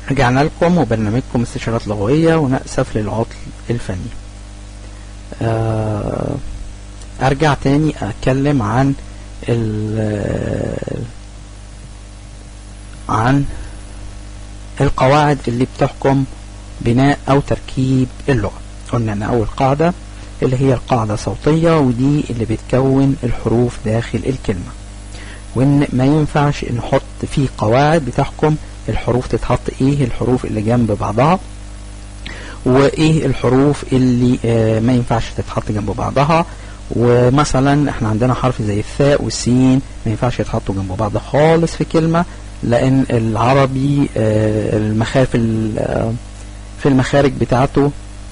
رجعنا لكم وبرنامجكم استشارات لغوية ونأسف للعطل الفني آه، أرجع تاني أتكلم عن ال- عن القواعد اللي بتحكم بناء أو تركيب اللغة قلنا أن أول قاعدة اللي هي القاعدة صوتية ودي اللي بتكون الحروف داخل الكلمة وان ما ينفعش نحط فيه قواعد بتحكم الحروف تتحط ايه الحروف اللي جنب بعضها وايه الحروف اللي آه ما ينفعش تتحط جنب بعضها ومثلا احنا عندنا حرف زي الثاء والسين ما ينفعش يتحطوا جنب بعض خالص في كلمة لان العربي آه المخارج في المخارج بتاعته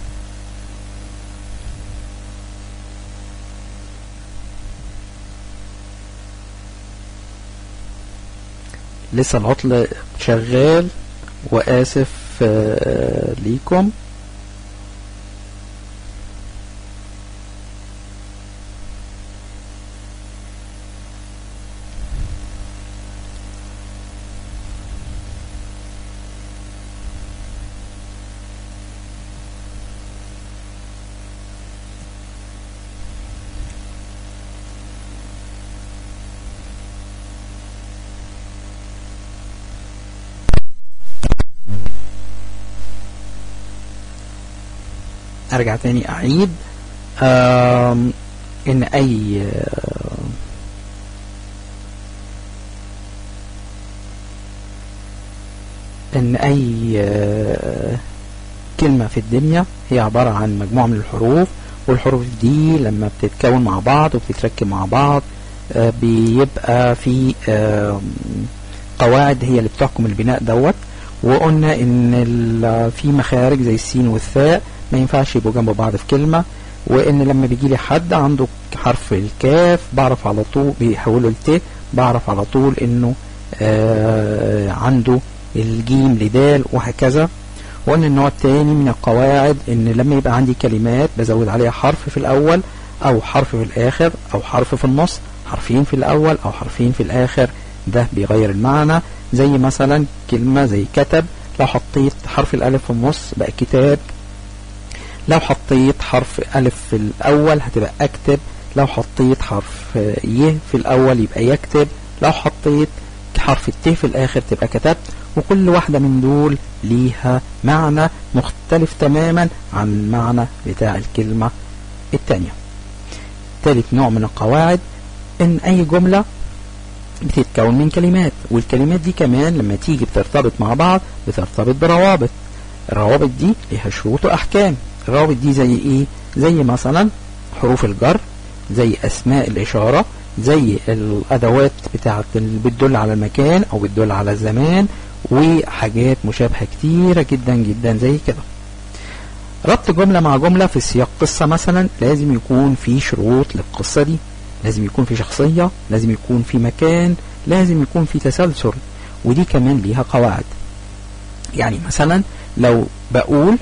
لسه العطل شغال وآسف آه، ليكم ارجع تاني اعيد آم، ان اي آم، ان اي آه، كلمة في الدنيا هي عبارة عن مجموعة من الحروف والحروف دي لما بتتكون مع بعض وبتتركب مع بعض آه، بيبقى في آم، قواعد هي اللي بتحكم البناء دوت وقلنا ان ال- في مخارج زي السين والثاء ما ينفعش يبقوا جنب بعض في كلمة وان لما بيجي لي حد عنده حرف الكاف بعرف على طول بيحوله لت بعرف على طول انه آه عنده الجيم لدال وهكذا وقلنا النوع التاني من القواعد ان لما يبقى عندي كلمات بزود عليها حرف في الاول او حرف في الاخر او حرف في النص حرفين في الاول او حرفين في الاخر ده بيغير المعنى زي مثلا كلمة زي كتب لو حطيت حرف الالف في النص بقى كتاب لو حطيت حرف ألف في الأول هتبقى أكتب لو حطيت حرف ي في الأول يبقى يكتب لو حطيت حرف الت في الآخر تبقى كتبت وكل واحدة من دول ليها معنى مختلف تماما عن المعنى بتاع الكلمة التانية تالت نوع من القواعد إن أي جملة بتتكون من كلمات والكلمات دي كمان لما تيجي بترتبط مع بعض بترتبط بروابط الروابط دي ليها شروط وأحكام الروابط دي زي ايه زي مثلا حروف الجر زي اسماء الاشارة زي الادوات بتاعت اللي بتدل على المكان او بتدل على الزمان وحاجات مشابهة كتيرة جدا جدا زي كده ربط جملة مع جملة في سياق قصة مثلا لازم يكون في شروط للقصة دي لازم يكون في شخصية لازم يكون في مكان لازم يكون في تسلسل ودي كمان ليها قواعد يعني مثلا لو بقول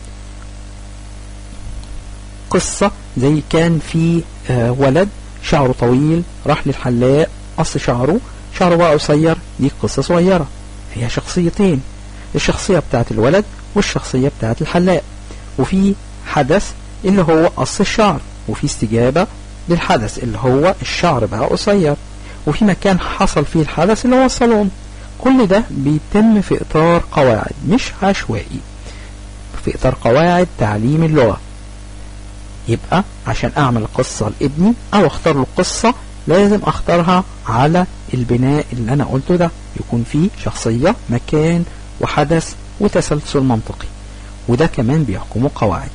قصة زي كان في آه ولد شعره طويل راح للحلاق قص شعره شعره بقى قصير دي قصة صغيرة فيها شخصيتين الشخصية بتاعت الولد والشخصية بتاعت الحلاق وفي حدث اللي هو قص الشعر وفي استجابة للحدث اللي هو الشعر بقى قصير وفي مكان حصل فيه الحدث اللي هو الصالون كل ده بيتم في إطار قواعد مش عشوائي في إطار قواعد تعليم اللغة يبقى عشان اعمل قصة لابني او اختار له قصة لازم اختارها على البناء اللي انا قلته ده يكون فيه شخصية مكان وحدث وتسلسل منطقي وده كمان بيحكمه قواعد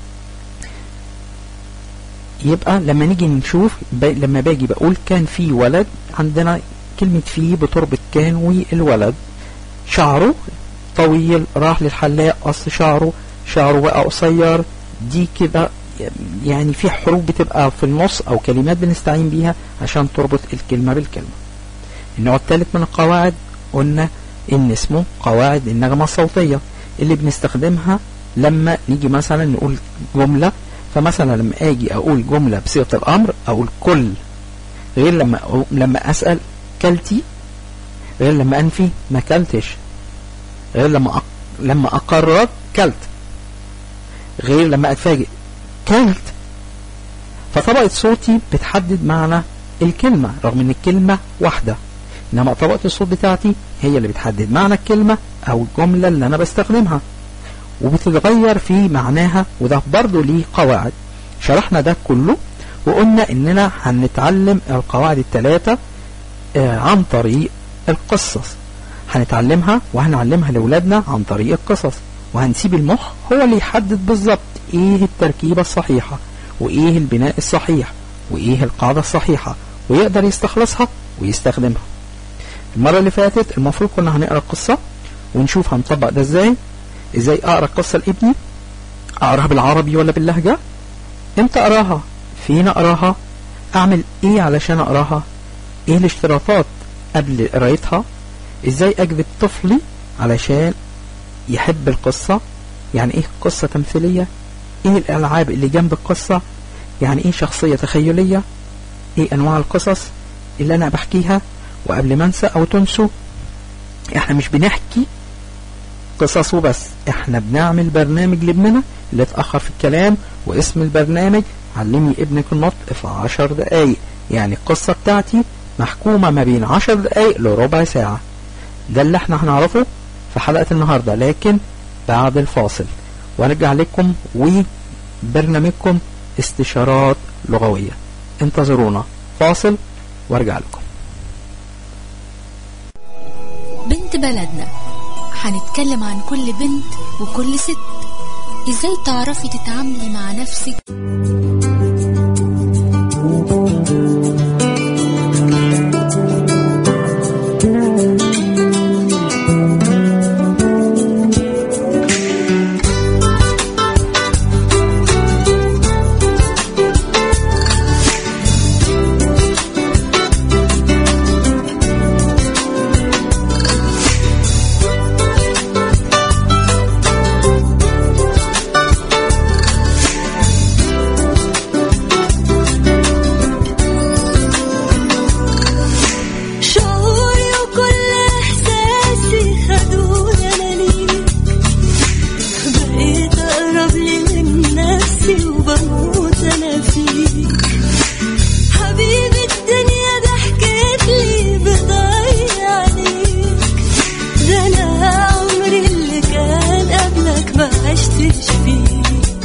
يبقى لما نيجي نشوف لما باجي بقول كان في ولد عندنا كلمة في بتربط كان والولد شعره طويل راح للحلاق قص شعره شعره بقى قصير دي كده يعني في حروف بتبقى في النص او كلمات بنستعين بيها عشان تربط الكلمة بالكلمة النوع الثالث من القواعد قلنا ان اسمه قواعد النغمة الصوتية اللي بنستخدمها لما نيجي مثلا نقول جملة فمثلا لما اجي اقول جملة بصيغة الامر اقول كل غير لما لما اسأل كلتي غير لما انفي ما كلتش غير لما أق... لما اقرر كلت غير لما اتفاجئ كلت فطبقة صوتي بتحدد معنى الكلمة رغم ان الكلمة واحدة انما طبقة الصوت بتاعتي هي اللي بتحدد معنى الكلمة او الجملة اللي انا بستخدمها وبتتغير في معناها وده برضه ليه قواعد شرحنا ده كله وقلنا اننا هنتعلم القواعد الثلاثة آه، عن طريق القصص هنتعلمها وهنعلمها لأولادنا عن طريق القصص وهنسيب المخ هو اللي يحدد بالظبط ايه التركيبة الصحيحة وايه البناء الصحيح وايه القاعدة الصحيحة ويقدر يستخلصها ويستخدمها المرة اللي فاتت المفروض كنا هنقرأ القصة ونشوف هنطبق ده ازاي ازاي اقرأ القصة لابني اقراها بالعربي ولا باللهجة امتى اقراها فين اقراها اعمل ايه علشان اقراها ايه الاشتراطات قبل قرايتها ازاي اجذب طفلي علشان يحب القصة يعني ايه قصة تمثيلية ايه الالعاب اللي جنب القصة يعني ايه شخصية تخيلية ايه انواع القصص اللي انا بحكيها وقبل ما انسى او تنسوا احنا مش بنحكي قصص وبس احنا بنعمل برنامج لابننا اللي اتأخر في الكلام واسم البرنامج علمي ابنك النطق في عشر دقايق يعني القصة بتاعتي محكومة ما بين عشر دقايق لربع ساعة ده اللي احنا هنعرفه في حلقة النهاردة لكن بعد الفاصل وارجع لكم وبرنامجكم استشارات لغوية انتظرونا فاصل وارجع لكم بنت بلدنا هنتكلم عن كل بنت وكل ست ازاي تعرفي تتعاملي مع نفسك شعوري وكل احساسي خدوني انا ليك بقيت اقرب لي من نفسي وبموت انا فيك حبيبي الدنيا ضحكت لي بضيع عليك ده انا عمري اللي كان قبلك ما عشتش فيه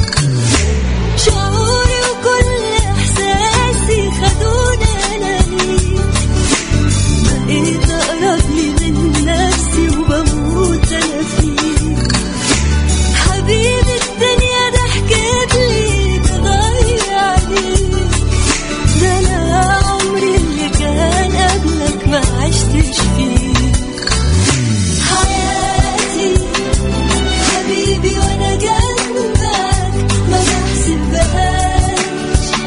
شعوري وكل احساسي خدوني انا ليك بقيت اقرب لي من نفسي وبموت انا فيك حبيبي الدنيا ضحكت لي بضيع عليك ده انا عمري اللي كان قبلك ما عشتش فيه حياتي حبيبي وانا جنبك ما بحسبهاش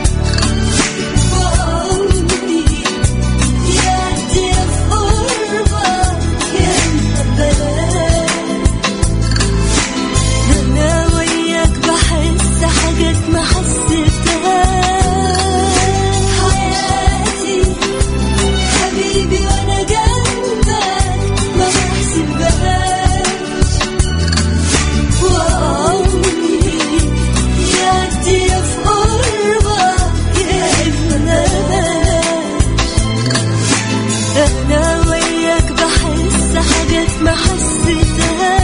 وعمري يعدي في قربك يا إما بلاش ده أنا وياك بحس حاجات ما حسيتهاش حياتي حبيبي وأنا جنبك ما بحسبهاش وعمري يعدي في قربك يا إما بلاش أنا وياك بحس حاجات ما حسيتهاش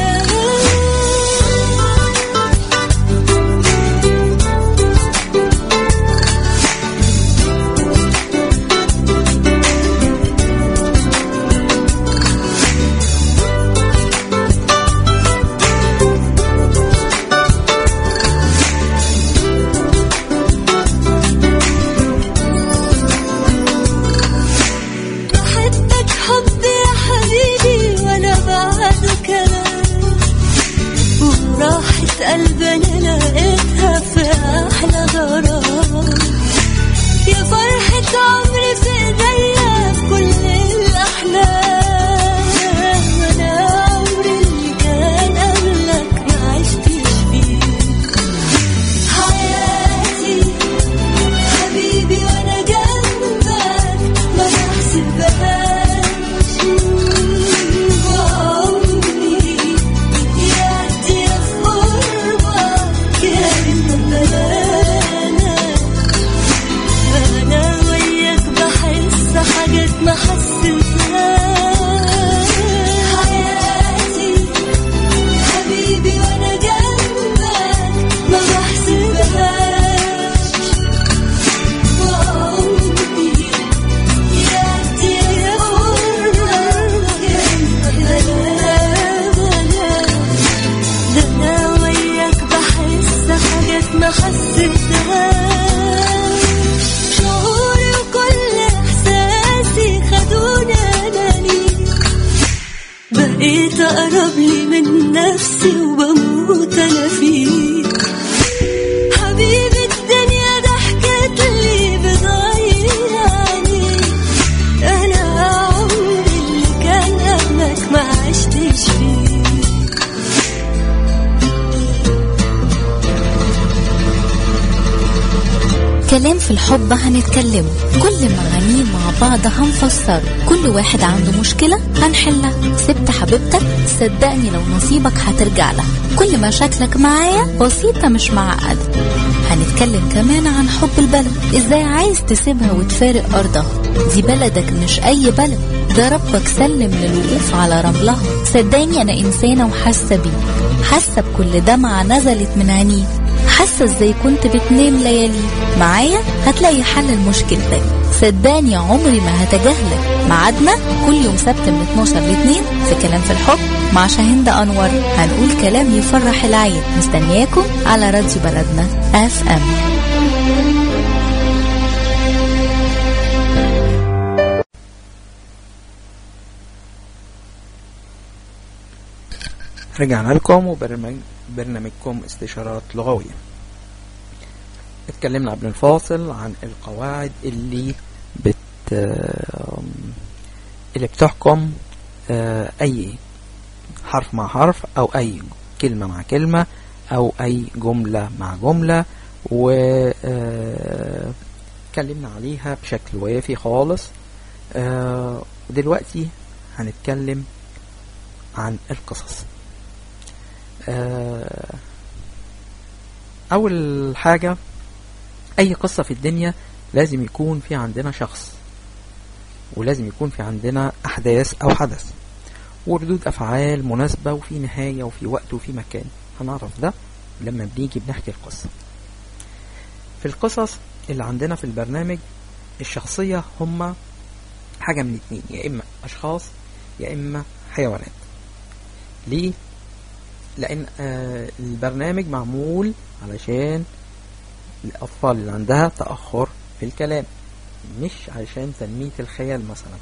بحبك حب يا حبيبي ولا بعد كلام وراحة قلبي انا لقيتها في احلى غرام يا فرحة عمري في ايديا في كل الاحلام انا عمري اللي كان قبلك ما عشتش فيه حياتي حبيبي وانا جنبك ما بحسبهاش وعمري حسيتهاش شعوري وكل إحساسي خدوني أنا ليك بقيت أقرب لي من نفسي وبموت أنا فيك حبيبي الدنيا ضحكت لي بتغير عليك أنا عمري اللي كان قبلك ما عشتش فيه كلام في الحب هنتكلمه كل معانيه مع بعض هنفسره كل واحد عنده مشكلة هنحلها سبت حبيبتك صدقني لو نصيبك هترجع لها كل مشاكلك معايا بسيطة مش معقدة هنتكلم كمان عن حب البلد ازاي عايز تسيبها وتفارق ارضها دي بلدك مش اي بلد ده ربك سلم للوقوف على رملها صدقني انا انسانة وحاسة بيك حاسة بكل دمعة نزلت من عينيك حاسة ازاي كنت بتنام ليالي معايا هتلاقي حل لمشكلتك صدقني عمري ما هتجاهلك ميعادنا كل يوم سبت من 12 ل 2 في كلام في الحب مع شاهين انور هنقول كلام يفرح العين مستنياكم على راديو بلدنا اف ام رجعنا لكم وبرنامج برنامجكم استشارات لغوية اتكلمنا قبل الفاصل عن القواعد اللي بت اللي بتحكم آه، أي حرف مع حرف أو أي كلمة مع كلمة أو أي جملة مع جملة و آه، اتكلمنا عليها بشكل وافي خالص آه، ودلوقتي هنتكلم عن القصص آه، أول حاجة أي قصة في الدنيا لازم يكون في عندنا شخص ولازم يكون في عندنا أحداث أو حدث وردود أفعال مناسبة وفي نهاية وفي وقت وفي مكان هنعرف ده لما بنيجي بنحكي القصة في القصص اللي عندنا في البرنامج الشخصية هما حاجة من اتنين يا إما أشخاص يا إما حيوانات ليه؟ لأن آه البرنامج معمول علشان الأطفال اللي عندها تأخر في الكلام مش عشان تنمية الخيال مثلا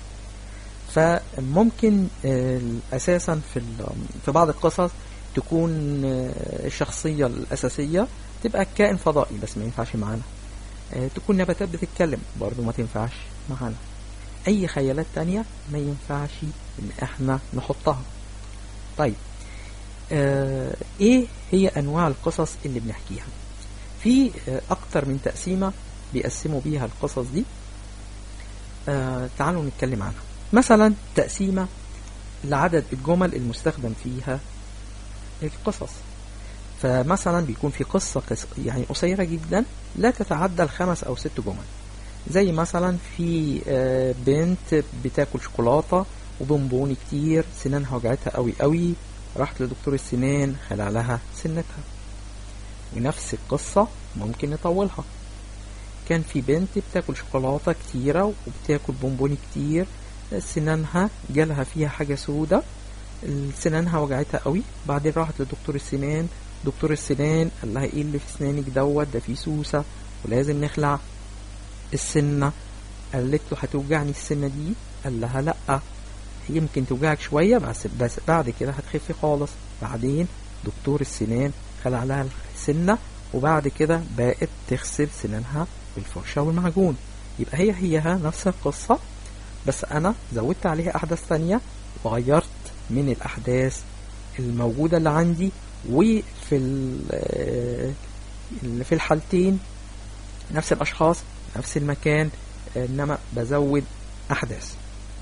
فممكن آه أساسا في ال- في بعض القصص تكون آه، الشخصية الأساسية تبقى كائن فضائي بس ما ينفعش معانا آه، تكون نباتات بتتكلم برضو ما تنفعش معانا أي خيالات تانية ما ينفعش إن احنا نحطها طيب آه، ايه هي انواع القصص اللي بنحكيها في آه، اكتر من تقسيمة بيقسموا بيها القصص دي آه، تعالوا نتكلم عنها مثلا تقسيمة لعدد الجمل المستخدم فيها القصص فمثلا بيكون في قصة قص- يعني قصيرة جدا لا تتعدى الخمس أو ست جمل زي مثلا في آه، بنت بتاكل شوكولاتة وبونبوني كتير سنانها وجعتها قوي قوي راحت لدكتور السنان خلع لها سنتها ونفس القصة ممكن نطولها كان في بنت بتاكل شوكولاتة كتيرة وبتاكل بونبوني كتير سنانها جالها فيها حاجة سودة سنانها وجعتها قوي بعدين راحت لدكتور السنان دكتور السنان قال لها ايه اللي في سنانك دوت ده في سوسة ولازم نخلع السنة قالت له هتوجعني السنة دي قال لها لأ يمكن توجعك شوية بس بس بعد كده هتخف خالص بعدين دكتور السنان خلع لها السنة وبعد كده بقت تغسل سنانها بالفرشة والمعجون يبقى هي هيها نفس القصة بس أنا زودت عليها أحداث تانية وغيرت من الأحداث الموجودة اللي عندي وفي ال- آه، اللي في الحالتين نفس الأشخاص نفس المكان إنما بزود أحداث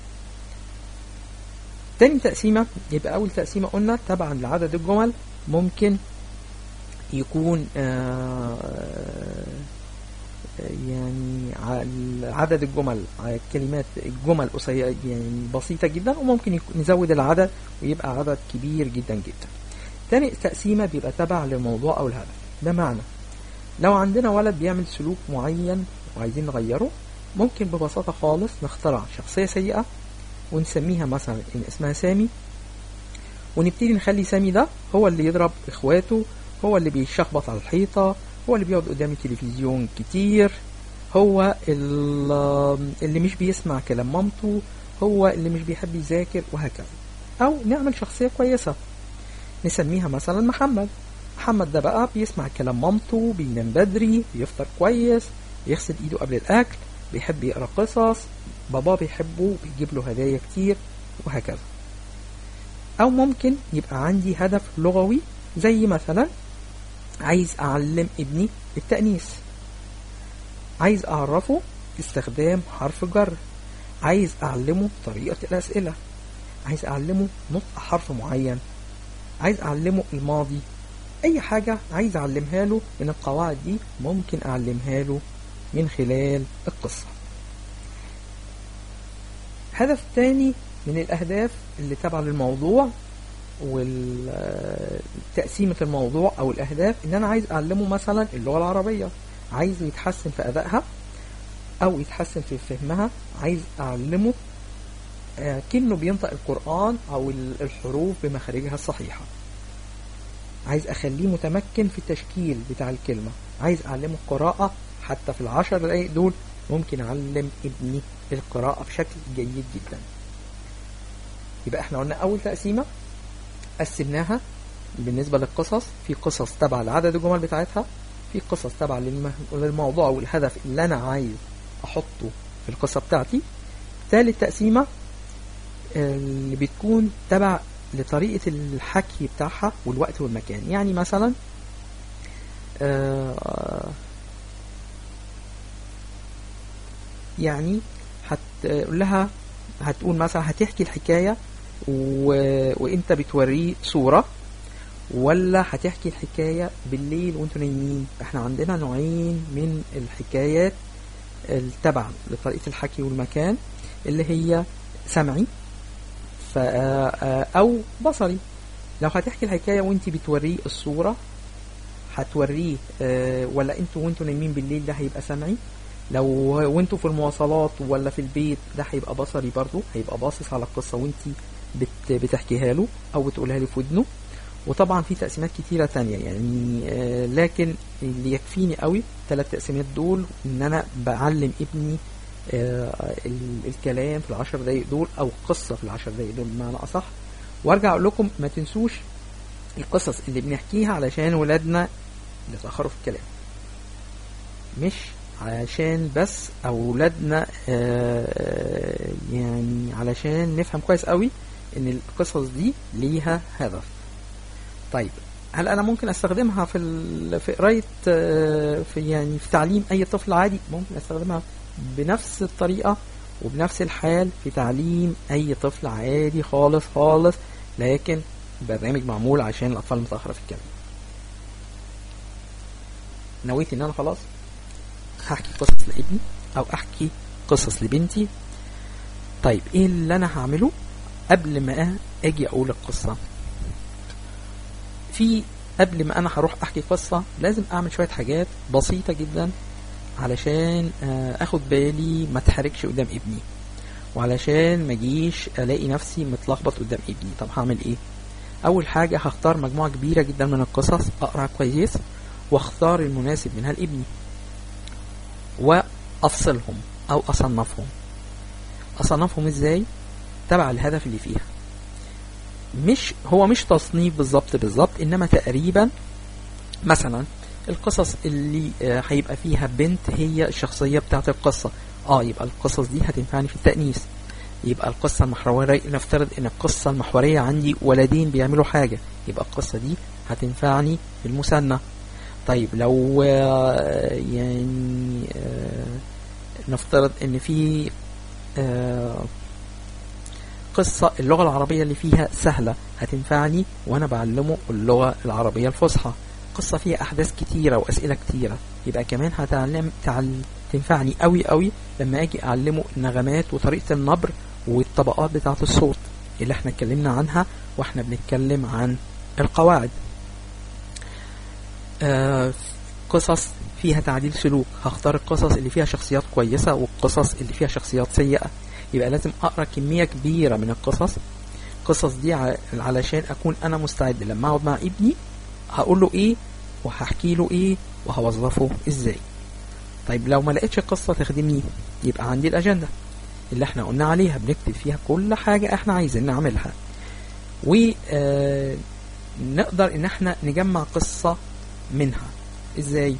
تاني تقسيمة يبقى أول تقسيمة قلنا تبعا لعدد الجمل ممكن يكون آه، يعني ع- عدد الجمل ع- كلمات الجمل قصيرة يعني بسيطة جدا وممكن يك- نزود العدد ويبقى عدد كبير جدا جدا تاني تقسيمة بيبقى تبع للموضوع أو الهدف ده معنى لو عندنا ولد بيعمل سلوك معين وعايزين نغيره ممكن ببساطة خالص نخترع شخصية سيئة ونسميها مثلا إن اسمها سامي ونبتدي نخلي سامي ده هو اللي يضرب إخواته هو اللي بيشخبط على الحيطة هو اللي بيقعد قدام التلفزيون كتير هو ال- اللي مش بيسمع كلام مامته هو اللي مش بيحب يذاكر وهكذا او نعمل شخصية كويسة نسميها مثلا محمد محمد ده بقى بيسمع كلام مامته بينام بدري بيفطر كويس بيغسل ايده قبل الاكل بيحب يقرا قصص باباه بيحبه بيجيب له هدايا كتير وهكذا او ممكن يبقى عندي هدف لغوي زي مثلا عايز اعلم ابني التأنيث عايز اعرفه استخدام حرف جر عايز اعلمه طريقة الاسئلة عايز اعلمه نطق حرف معين عايز اعلمه الماضي اي حاجة عايز اعلمها له من القواعد دي ممكن اعلمها له من خلال القصة هدف تاني من الاهداف اللي تابعة للموضوع وتقسيمة الموضوع او الاهداف ان انا عايز اعلمه مثلا اللغة العربية عايز يتحسن في ادائها او يتحسن في فهمها عايز اعلمه آه، كأنه بينطق القرآن او ال- الحروف بمخارجها الصحيحة عايز اخليه متمكن في التشكيل بتاع الكلمة عايز اعلمه القراءة حتى في العشر دقايق دول ممكن اعلم ابني القراءة بشكل جيد جدا يبقى احنا قلنا اول تقسيمة قسمناها بالنسبة للقصص في قصص تبع لعدد الجمل بتاعتها في قصص تبع للم- للموضوع والهدف اللي انا عايز احطه في القصة بتاعتي ثالث تقسيمة اللي بتكون تبع لطريقة الحكي بتاعها والوقت والمكان يعني مثلا آه، يعني هتقول لها هتقول مثلا هتحكي الحكاية و... وانت بتوريه صورة ولا هتحكي الحكاية بالليل وانتوا نايمين احنا عندنا نوعين من الحكايات التبع لطريقة الحكي والمكان اللي هي سمعي ف... آه، او بصري لو هتحكي الحكاية وانت بتوريه الصورة هتوريه آه، ولا انتوا وانتوا نايمين بالليل ده هيبقى سمعي لو وانتوا في المواصلات ولا في البيت ده هيبقى بصري برضو هيبقى باصص على القصة وانت بت بتحكيها له او بتقولها له في ودنه وطبعا في تقسيمات كتيرة تانية يعني آه، لكن اللي يكفيني قوي ثلاث تقسيمات دول ان انا بعلم ابني آه، ال- الكلام في العشر دقايق دول او قصة في العشر دقايق دول بمعنى اصح وارجع اقول لكم ما تنسوش القصص اللي بنحكيها علشان ولادنا يتأخروا في الكلام مش علشان بس اولادنا آه، يعني علشان نفهم كويس قوي ان القصص دي ليها هدف طيب هل انا ممكن استخدمها في ال... في قرايه آه، في يعني في تعليم اي طفل عادي ممكن استخدمها بنفس الطريقه وبنفس الحال في تعليم اي طفل عادي خالص خالص لكن برنامج معمول عشان الاطفال المتاخره في الكلام نويت ان انا خلاص هحكي قصص لابني او احكي قصص لبنتي طيب ايه اللي انا هعمله قبل ما اجي اقول القصه في قبل ما انا هروح احكي قصه لازم اعمل شويه حاجات بسيطه جدا علشان آه، اخد بالي ما اتحركش قدام ابني وعلشان ما اجيش الاقي نفسي متلخبط قدام ابني طب هعمل ايه اول حاجه هختار مجموعه كبيره جدا من القصص اقرا كويس واختار المناسب منها لابني وافصلهم او اصنفهم اصنفهم ازاي تبع الهدف اللي فيها مش هو مش تصنيف بالظبط بالظبط انما تقريبا مثلا القصص اللي آه، هيبقى فيها بنت هي الشخصيه بتاعت القصه اه يبقى القصص دي هتنفعني في التأنيث يبقى القصة المحورية نفترض ان القصة المحورية عندي ولدين بيعملوا حاجة يبقى القصة دي هتنفعني في المثنى طيب لو آه، يعني آه، نفترض ان في آه، قصة اللغة العربية اللي فيها سهلة هتنفعني وانا بعلمه اللغة العربية الفصحى قصة فيها احداث كتيرة واسئلة كتيرة يبقى كمان هتعلم تعل... تنفعني قوي قوي لما اجي اعلمه النغمات وطريقة النبر والطبقات بتاعة الصوت اللي احنا اتكلمنا عنها واحنا بنتكلم عن القواعد آه قصص فيها تعديل سلوك هختار القصص اللي فيها شخصيات كويسة والقصص اللي فيها شخصيات سيئة يبقى لازم اقرا كمية كبيرة من القصص القصص دي ع- علشان اكون انا مستعد لما اقعد مع ابني هقول له ايه وهحكي له ايه وهوظفه ازاي طيب لو ما لقيتش قصة تخدمني يبقى عندي الأجندة اللي احنا قلنا عليها بنكتب فيها كل حاجة احنا عايزين نعملها ونقدر ان احنا نجمع قصة منها ازاي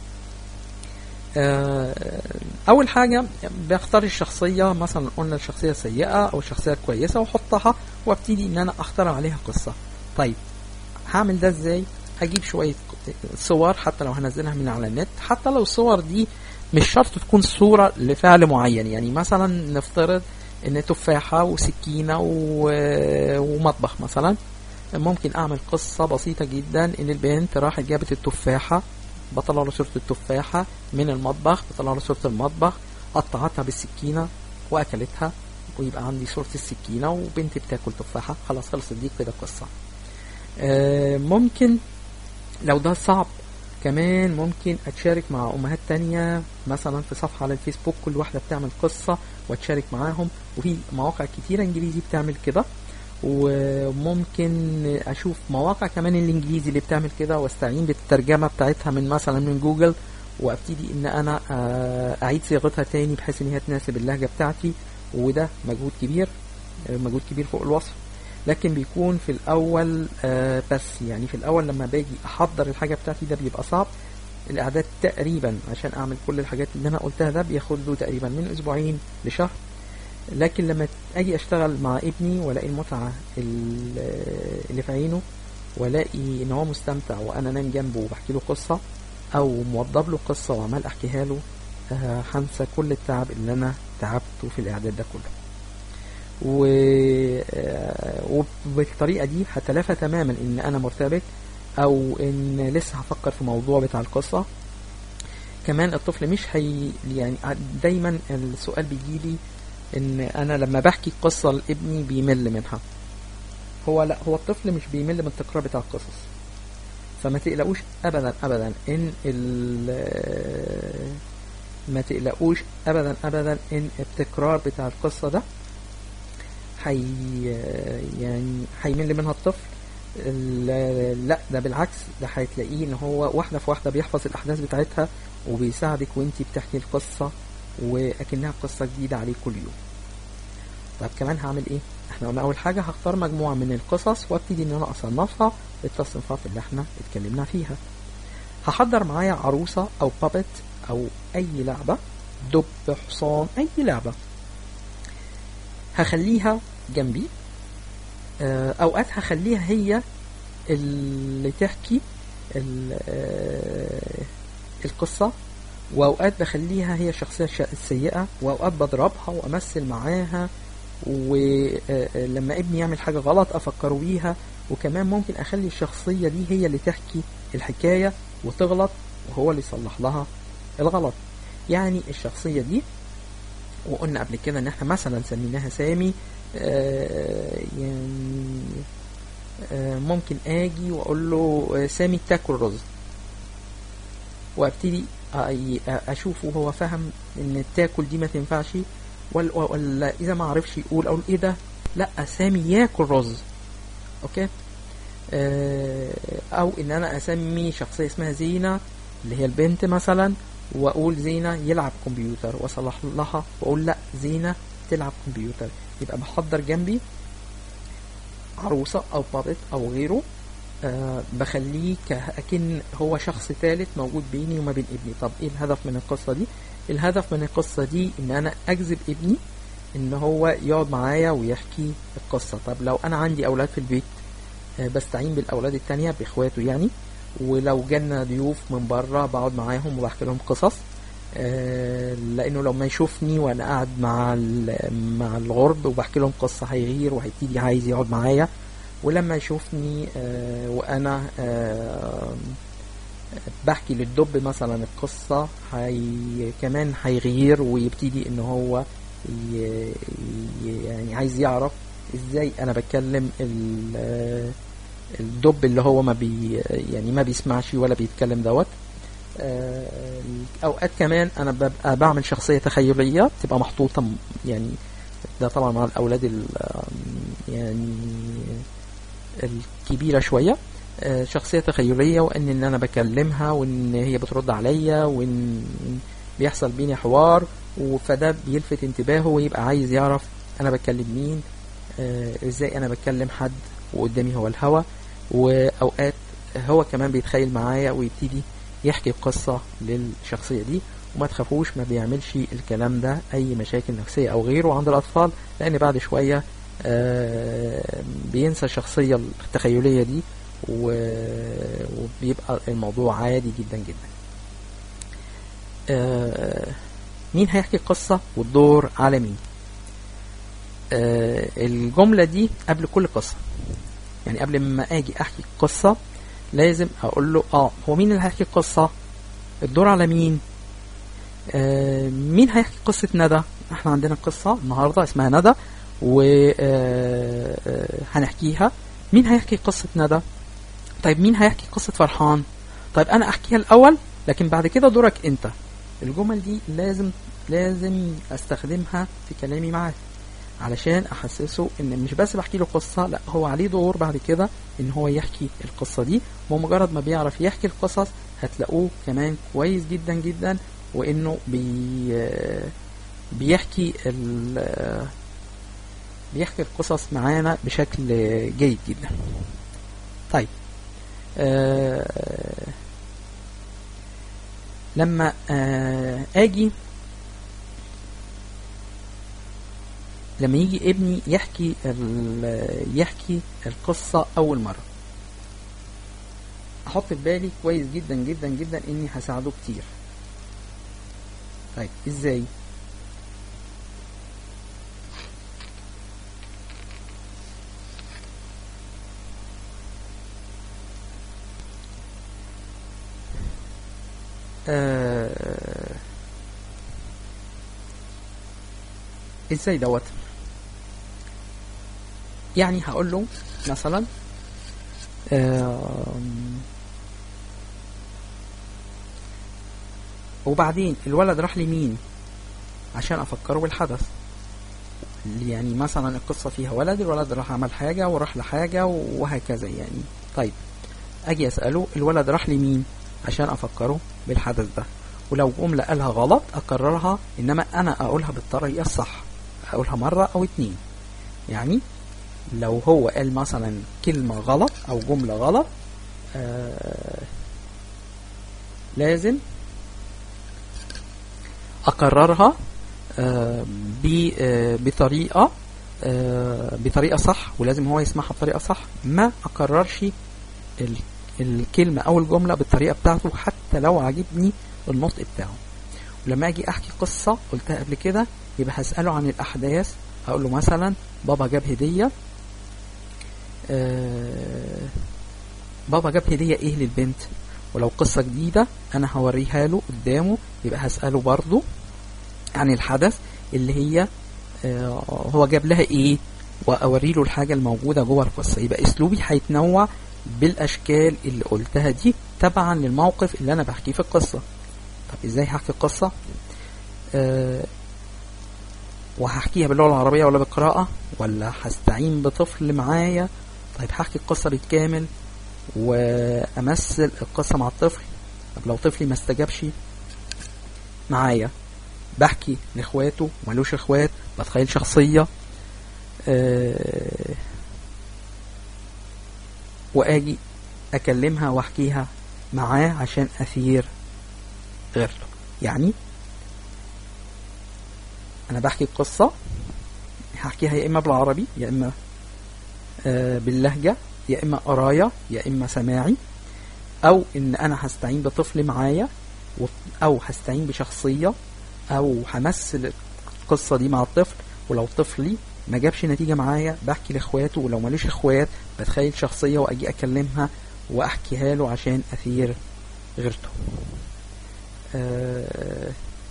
آه، اول حاجة بختار الشخصية مثلا قلنا الشخصية سيئة او الشخصية كويسة واحطها وابتدي ان انا اختار عليها قصة طيب هعمل ده ازاي هجيب شوية صور حتى لو هنزلها من على النت حتى لو الصور دي مش شرط تكون صورة لفعل معين يعني مثلا نفترض ان تفاحة وسكينة و- ومطبخ مثلا ممكن اعمل قصة بسيطة جدا ان البنت راحت جابت التفاحة بطلع له صورة التفاحة من المطبخ بطلع له صورة المطبخ قطعتها بالسكينة واكلتها ويبقى عندي صورة السكينة وبنتي بتاكل تفاحة خلاص خلصت دي كده قصة آه، ممكن لو ده صعب كمان ممكن اتشارك مع امهات تانية مثلا في صفحة على الفيسبوك كل واحدة بتعمل قصة واتشارك معاهم وفي مواقع كتيرة انجليزي بتعمل كده وممكن اشوف مواقع كمان الانجليزي اللي بتعمل كده واستعين بالترجمة بتاعتها من مثلا من جوجل وابتدي ان انا آه، اعيد صياغتها تاني بحيث ان هي تناسب اللهجة بتاعتي وده مجهود كبير آه، مجهود كبير فوق الوصف لكن بيكون في الاول آه، بس يعني في الاول لما باجي احضر الحاجه بتاعتي ده بيبقى صعب الاعداد تقريبا عشان اعمل كل الحاجات اللي انا قلتها ده بياخد له تقريبا من اسبوعين لشهر لكن لما اجي اشتغل مع ابني والاقي المتعه ال- اللي في عينه والاقي ان هو مستمتع وانا نايم جنبه وبحكي له قصه او موضب له قصه وعمال احكيها له آه، هنسى كل التعب اللي انا تعبته في الاعداد ده كله و... آه، وبالطريقة دي هتلافى تماما ان انا مرتبك او ان لسه هفكر في موضوع بتاع القصة كمان الطفل مش هي يعني دايما السؤال بيجيلي ان انا لما بحكي قصة لابني بيمل منها هو لا هو الطفل مش بيمل من التكرار بتاع القصص فما تقلقوش ابدا ابدا ان ال ما تقلقوش ابدا ابدا ان التكرار بتاع القصة ده حي يعني هيمل منها الطفل ال- لا ده بالعكس ده هتلاقيه ان هو واحده في واحده بيحفظ الاحداث بتاعتها وبيساعدك وانتي بتحكي القصه واكنها قصه جديده عليه كل يوم طب كمان هعمل ايه احنا قلنا اول حاجه هختار مجموعه من القصص وابتدي ان انا اصنفها بالتصنيفات اللي احنا اتكلمنا فيها هحضر معايا عروسه او بابت او اي لعبه دب حصان اي لعبه هخليها جنبي آه، اوقات هخليها هي اللي تحكي ال- آه، القصة واوقات بخليها هي الشخصية الش- السيئة واوقات بضربها وامثل معاها ولما ابني يعمل حاجة غلط افكره بيها وكمان ممكن اخلي الشخصية دي هي اللي تحكي الحكاية وتغلط وهو اللي يصلح لها الغلط يعني الشخصية دي وقلنا قبل كده ان احنا مثلا سميناها سامي آه، يعني آه، ممكن اجي واقول له آه، سامي تاكل رز وابتدي أي- اشوفه هو فهم ان تاكل دي ما تنفعش ولا, ولا اذا ما عرفش يقول اقول ايه ده لا سامي ياكل رز اوكي آه، او ان انا اسمي شخصيه اسمها زينه اللي هي البنت مثلا واقول زينه يلعب كمبيوتر واصلح لها واقول لا زينه تلعب كمبيوتر يبقى بحضر جنبي عروسه او بابت او غيره أه بخليه كأكن هو شخص ثالث موجود بيني وما بين ابني طب ايه الهدف من القصة دي الهدف من القصة دي ان انا اجذب ابني ان هو يقعد معايا ويحكي القصة طب لو انا عندي اولاد في البيت أه بستعين بالاولاد التانية باخواته يعني ولو جالنا ضيوف من بره بقعد معاهم وبحكي لهم قصص آه، لانه لو ما يشوفني وانا قاعد مع ال- مع الغرب وبحكي لهم قصه هيغير وهيبتدي عايز يقعد معايا ولما يشوفني آه، وانا آه، بحكي للدب مثلا القصه هي كمان هيغير ويبتدي ان هو ي- ي- يعني عايز يعرف ازاي انا بتكلم ال- آه، الدب اللي هو ما بي يعني ما بيسمعش ولا بيتكلم دوت آه، اوقات كمان انا ببقى بعمل شخصيه تخيليه بتبقى محطوطه م- يعني ده طبعا مع الاولاد ال- يعني الكبيره شويه آه، شخصية تخيلية وان ان انا بكلمها وان هي بترد عليا وان بيحصل بيني حوار و- فده بيلفت انتباهه ويبقى عايز يعرف انا بكلم مين آه، ازاي انا بكلم حد وقدامي هو الهوا واوقات هو كمان بيتخيل معايا ويبتدي يحكي قصة للشخصية دي وما تخافوش ما بيعملش الكلام ده اي مشاكل نفسية او غيره عند الاطفال لان بعد شوية آه، بينسى الشخصية التخيلية دي و- وبيبقى الموضوع عادي جدا جدا آه، مين هيحكي قصة والدور على مين آه، الجملة دي قبل كل قصة يعني قبل ما اجي احكي قصة لازم اقول له اه هو مين اللي هيحكي القصة الدور على مين آه مين هيحكي قصة ندى احنا عندنا قصة النهاردة اسمها ندى وهنحكيها مين هيحكي قصة ندى طيب مين هيحكي قصة فرحان طيب انا احكيها الاول لكن بعد كده دورك انت الجمل دي لازم لازم استخدمها في كلامي معاه علشان احسسه ان مش بس بحكي له قصة لا هو عليه دور بعد كده ان هو يحكي القصة دي ومجرد ما بيعرف يحكي القصص هتلاقوه كمان كويس جدا جدا وانه بي بيحكي ال بيحكي القصص معانا بشكل جيد جدا طيب آه لما آه اجي لما يجي ابني يحكي ال- يحكي القصة أول مرة أحط في بالي كويس جدا جدا جدا إني هساعده كتير طيب إزاي؟ آه ازاي دوت يعني هقول له مثلا آم، وبعدين الولد راح لمين عشان افكره بالحدث يعني مثلا القصة فيها ولد الولد راح عمل حاجة وراح لحاجة وهكذا يعني طيب اجي اسأله الولد راح لمين عشان افكره بالحدث ده ولو جملة قالها غلط اكررها انما انا اقولها بالطريقة الصح اقولها مرة او اتنين يعني لو هو قال مثلا كلمة غلط او جملة غلط آه لازم اكررها آه ب- آه بطريقة آه بطريقة صح ولازم هو يسمعها بطريقة صح ما اكررش ال- الكلمة او الجملة بالطريقة بتاعته حتى لو عجبني النطق بتاعه ولما اجي احكي قصة قلتها قبل كده يبقى هسأله عن الاحداث هقول له مثلا بابا جاب هدية آه بابا جاب هدية ايه للبنت ولو قصة جديدة انا هوريها له قدامه يبقى هسأله برضو عن الحدث اللي هي آه هو جاب لها ايه واوري له الحاجة الموجودة جوه القصة يبقى اسلوبي هيتنوع بالاشكال اللي قلتها دي تبعا للموقف اللي انا بحكيه في القصة طب ازاي هحكي القصة آه وهحكيها باللغة العربية ولا بالقراءة ولا هستعين بطفل معايا طيب هحكي القصة بالكامل وامثل القصة مع الطفل طب لو طفلي ما استجابش معايا بحكي لاخواته ملوش اخوات بتخيل شخصية آه واجي اكلمها واحكيها معاه عشان اثير غيرته يعني انا بحكي القصة هحكيها يا اما بالعربي يا اما آه باللهجة يا اما قراية يا اما سماعي او ان انا هستعين بطفل معايا و- او هستعين بشخصية او همثل القصة دي مع الطفل ولو طفلي ما جابش نتيجة معايا بحكي لاخواته ولو ماليش اخوات بتخيل شخصية واجي اكلمها واحكيها له عشان اثير غيرته آه،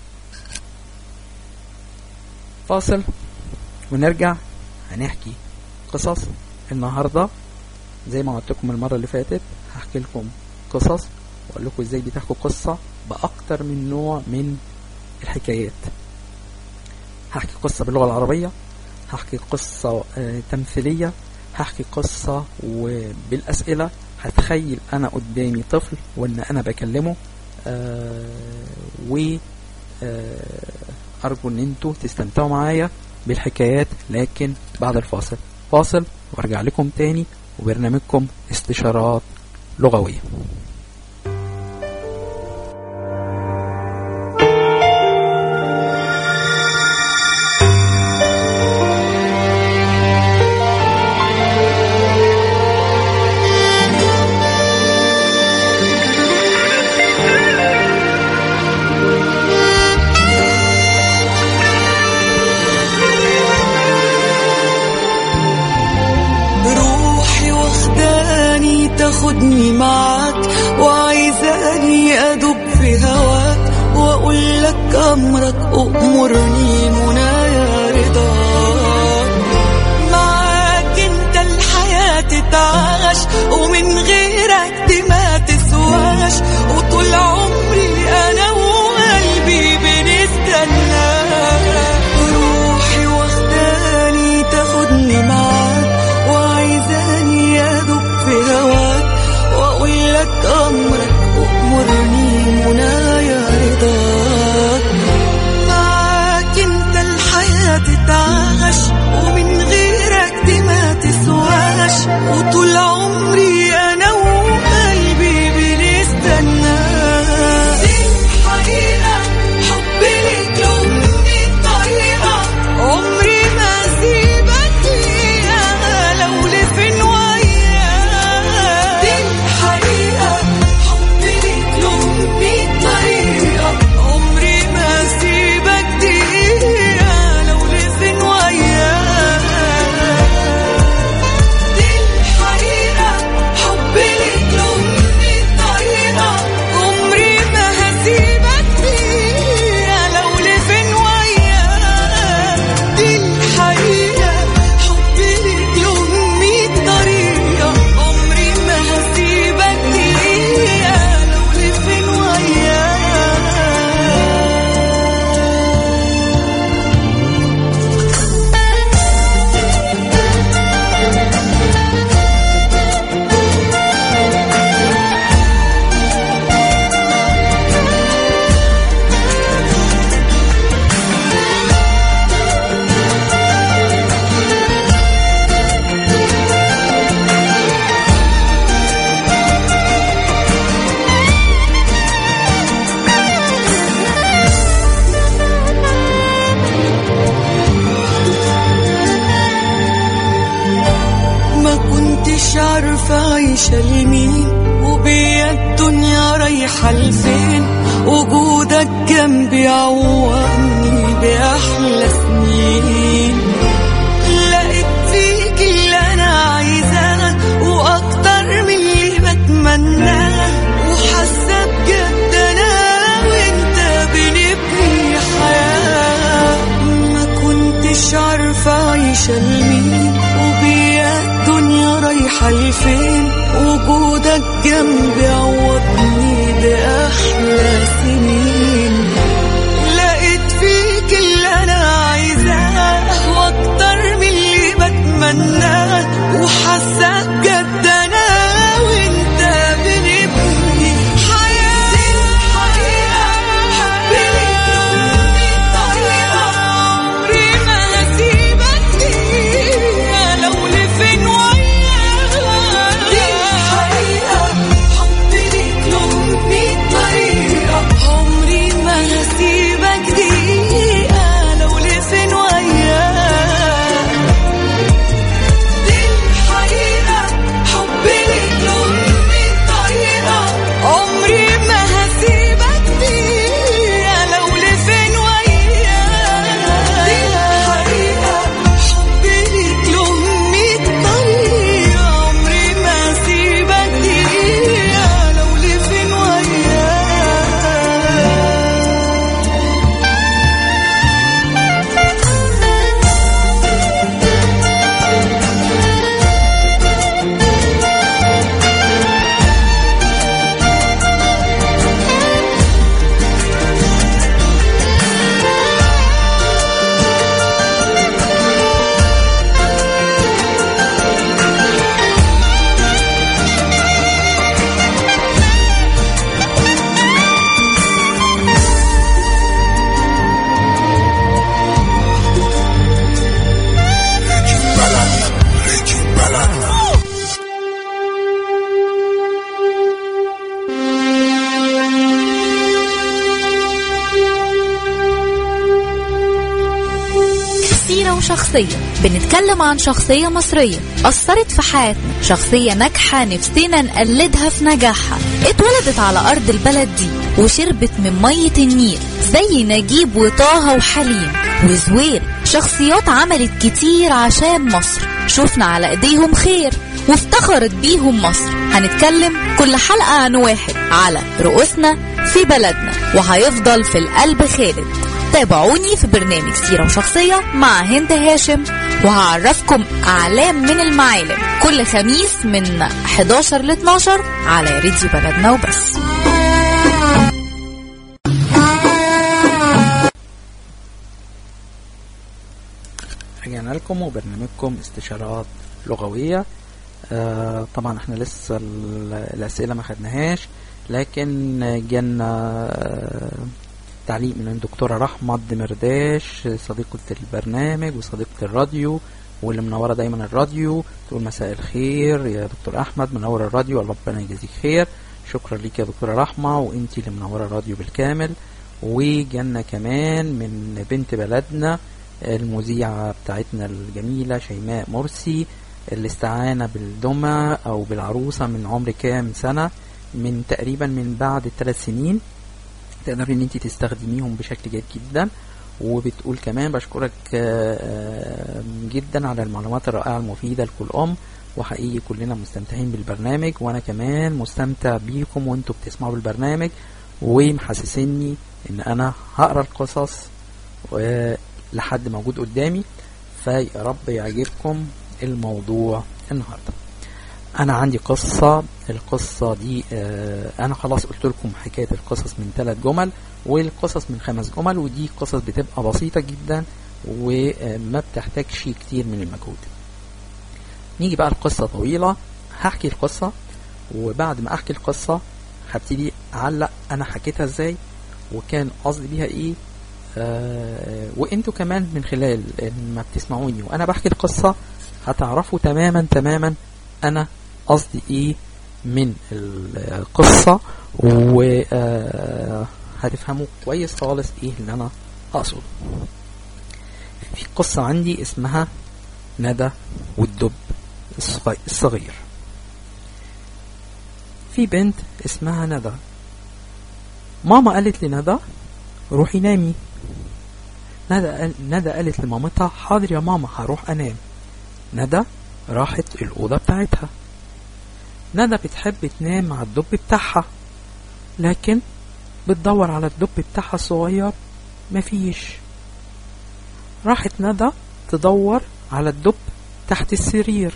فاصل ونرجع هنحكي قصص النهاردة زي ما قلت لكم المرة اللي فاتت هحكي لكم قصص واقول لكم ازاي بتحكوا قصة باكتر من نوع من الحكايات هحكي قصة باللغة العربية هحكي قصة آه، تمثيلية هحكي قصة وبالأسئلة هتخيل انا قدامي طفل وان انا بكلمه آه و آه ارجو ان انتوا تستمتعوا معايا بالحكايات لكن بعد الفاصل فاصل وارجع لكم تاني وبرنامجكم استشارات لغويه روحي واخداني تاخدني معاك وعايزاني ادوب في هواك واقول لك امرك امرني منايا رضاك معاك انت الحياة تتعاش ومن غيرك دي ما تسواش وطول عمري انا وقلبي بنستناك روحي واخداني تاخدني معاك وعايزاني ادوب في هواك واقول لك امرك وامرني منايا رضاك معاك انت الحياة تتعاش ومن غيرك دي ما تسواش وطول عمري انا وقلبي بنستناك دي حقيقة حبي ليك له مية طريقة عمري ما سيبك فيها لو لفين وياك دي الحقيقة حبي ليك له مية طريقة عمري ما سيبك دقيقة لو لفين وياك دي الحقيقة حبي ليك له مية طريقة عمري ما هسيبك فيها لو لفين وياك دي الحقيقة حبي ليك له مية طريقة عمري ما هسيبك فيها لو لفين وياك ما كنتش عارفة عايشة لمين وبيا الدنيا رايحة لفين وجودك جنبي عوضني بأحلى سنين لقيت فيك اللي أنا عايزاه وأكتر من اللي بتمناه وحاسة بجد أنا وأنت بنبني حياة ما كنتش عارفة عايشة لمين وبيا الدنيا رايحة لفين وجودك جنبي عوضني بأحلى سنين لقيت فيك اللي أنا عايزاه وأكتر من اللي بتمناه وحاسة بجد أنا وأنت بنبني حياة حقيقة حبي ليك طريقة عمري ما هسيبك فيها لو لفين وياك دي الحقيقة حبي ليك شخصية بنتكلم عن شخصية مصرية أثرت في حياتنا شخصية ناجحة نفسنا نقلدها في نجاحها اتولدت على أرض البلد دي وشربت من مية النيل زي نجيب وطه وحليم وزويل شخصيات عملت كتير عشان مصر شفنا على ايديهم خير وافتخرت بيهم مصر هنتكلم كل حلقة عن واحد على رؤوسنا في بلدنا وهيفضل في القلب خالد تابعوني في برنامج سيرة وشخصية مع هند هاشم وهعرفكم أعلام من المعالم كل خميس من 11 ل 12 على راديو بلدنا وبس رجعنا لكم وبرنامجكم استشارات لغوية آه طبعا احنا لسه ال- الأسئلة ما خدناهاش لكن جانا آه تعليق من الدكتورة رحمة دمرداش صديقة البرنامج وصديقة الراديو واللي منورة دايما الراديو تقول مساء الخير يا دكتور أحمد منور الراديو ربنا يجازيك خير شكرا ليك يا دكتورة رحمة وانتي اللي منورة الراديو بالكامل وجانا كمان من بنت بلدنا المذيعة بتاعتنا الجميلة شيماء مرسي اللي استعانة بالدمى أو بالعروسة من عمر كام سنة من تقريبا من بعد الثلاث سنين تقدري ان انت تستخدميهم بشكل جيد جدا وبتقول كمان بشكرك آه، آه، جدا على المعلومات الرائعة المفيدة لكل أم وحقيقي كلنا مستمتعين بالبرنامج وأنا كمان مستمتع بيكم وانتوا بتسمعوا بالبرنامج ومحسسني ان انا هقرا القصص و- لحد موجود قدامي فيا رب يعجبكم الموضوع النهارده انا عندي قصة القصة دي آه انا خلاص قلت لكم حكاية القصص من ثلاث جمل والقصص من خمس جمل ودي قصص بتبقى بسيطة جدا وما بتحتاجش كتير من المجهود نيجي بقى القصة طويلة هحكي القصة وبعد ما احكي القصة هبتدي اعلق انا حكيتها ازاي وكان قصدي بيها ايه آه وانتوا كمان من خلال ما بتسمعوني وانا بحكي القصة هتعرفوا تماما تماما انا قصدي ايه من القصة وهتفهموا كويس خالص ايه اللي انا اقصده في قصة عندي اسمها ندى والدب الصغي- الصغير في بنت اسمها ندى ماما قالت لندى روحي نامي ندى قال- ندى قالت لمامتها حاضر يا ماما هروح انام ندى راحت الأوضة بتاعتها ندى بتحب تنام مع الدب بتاعها لكن بتدور على الدب بتاعها الصغير مفيش راحت ندى تدور على الدب تحت السرير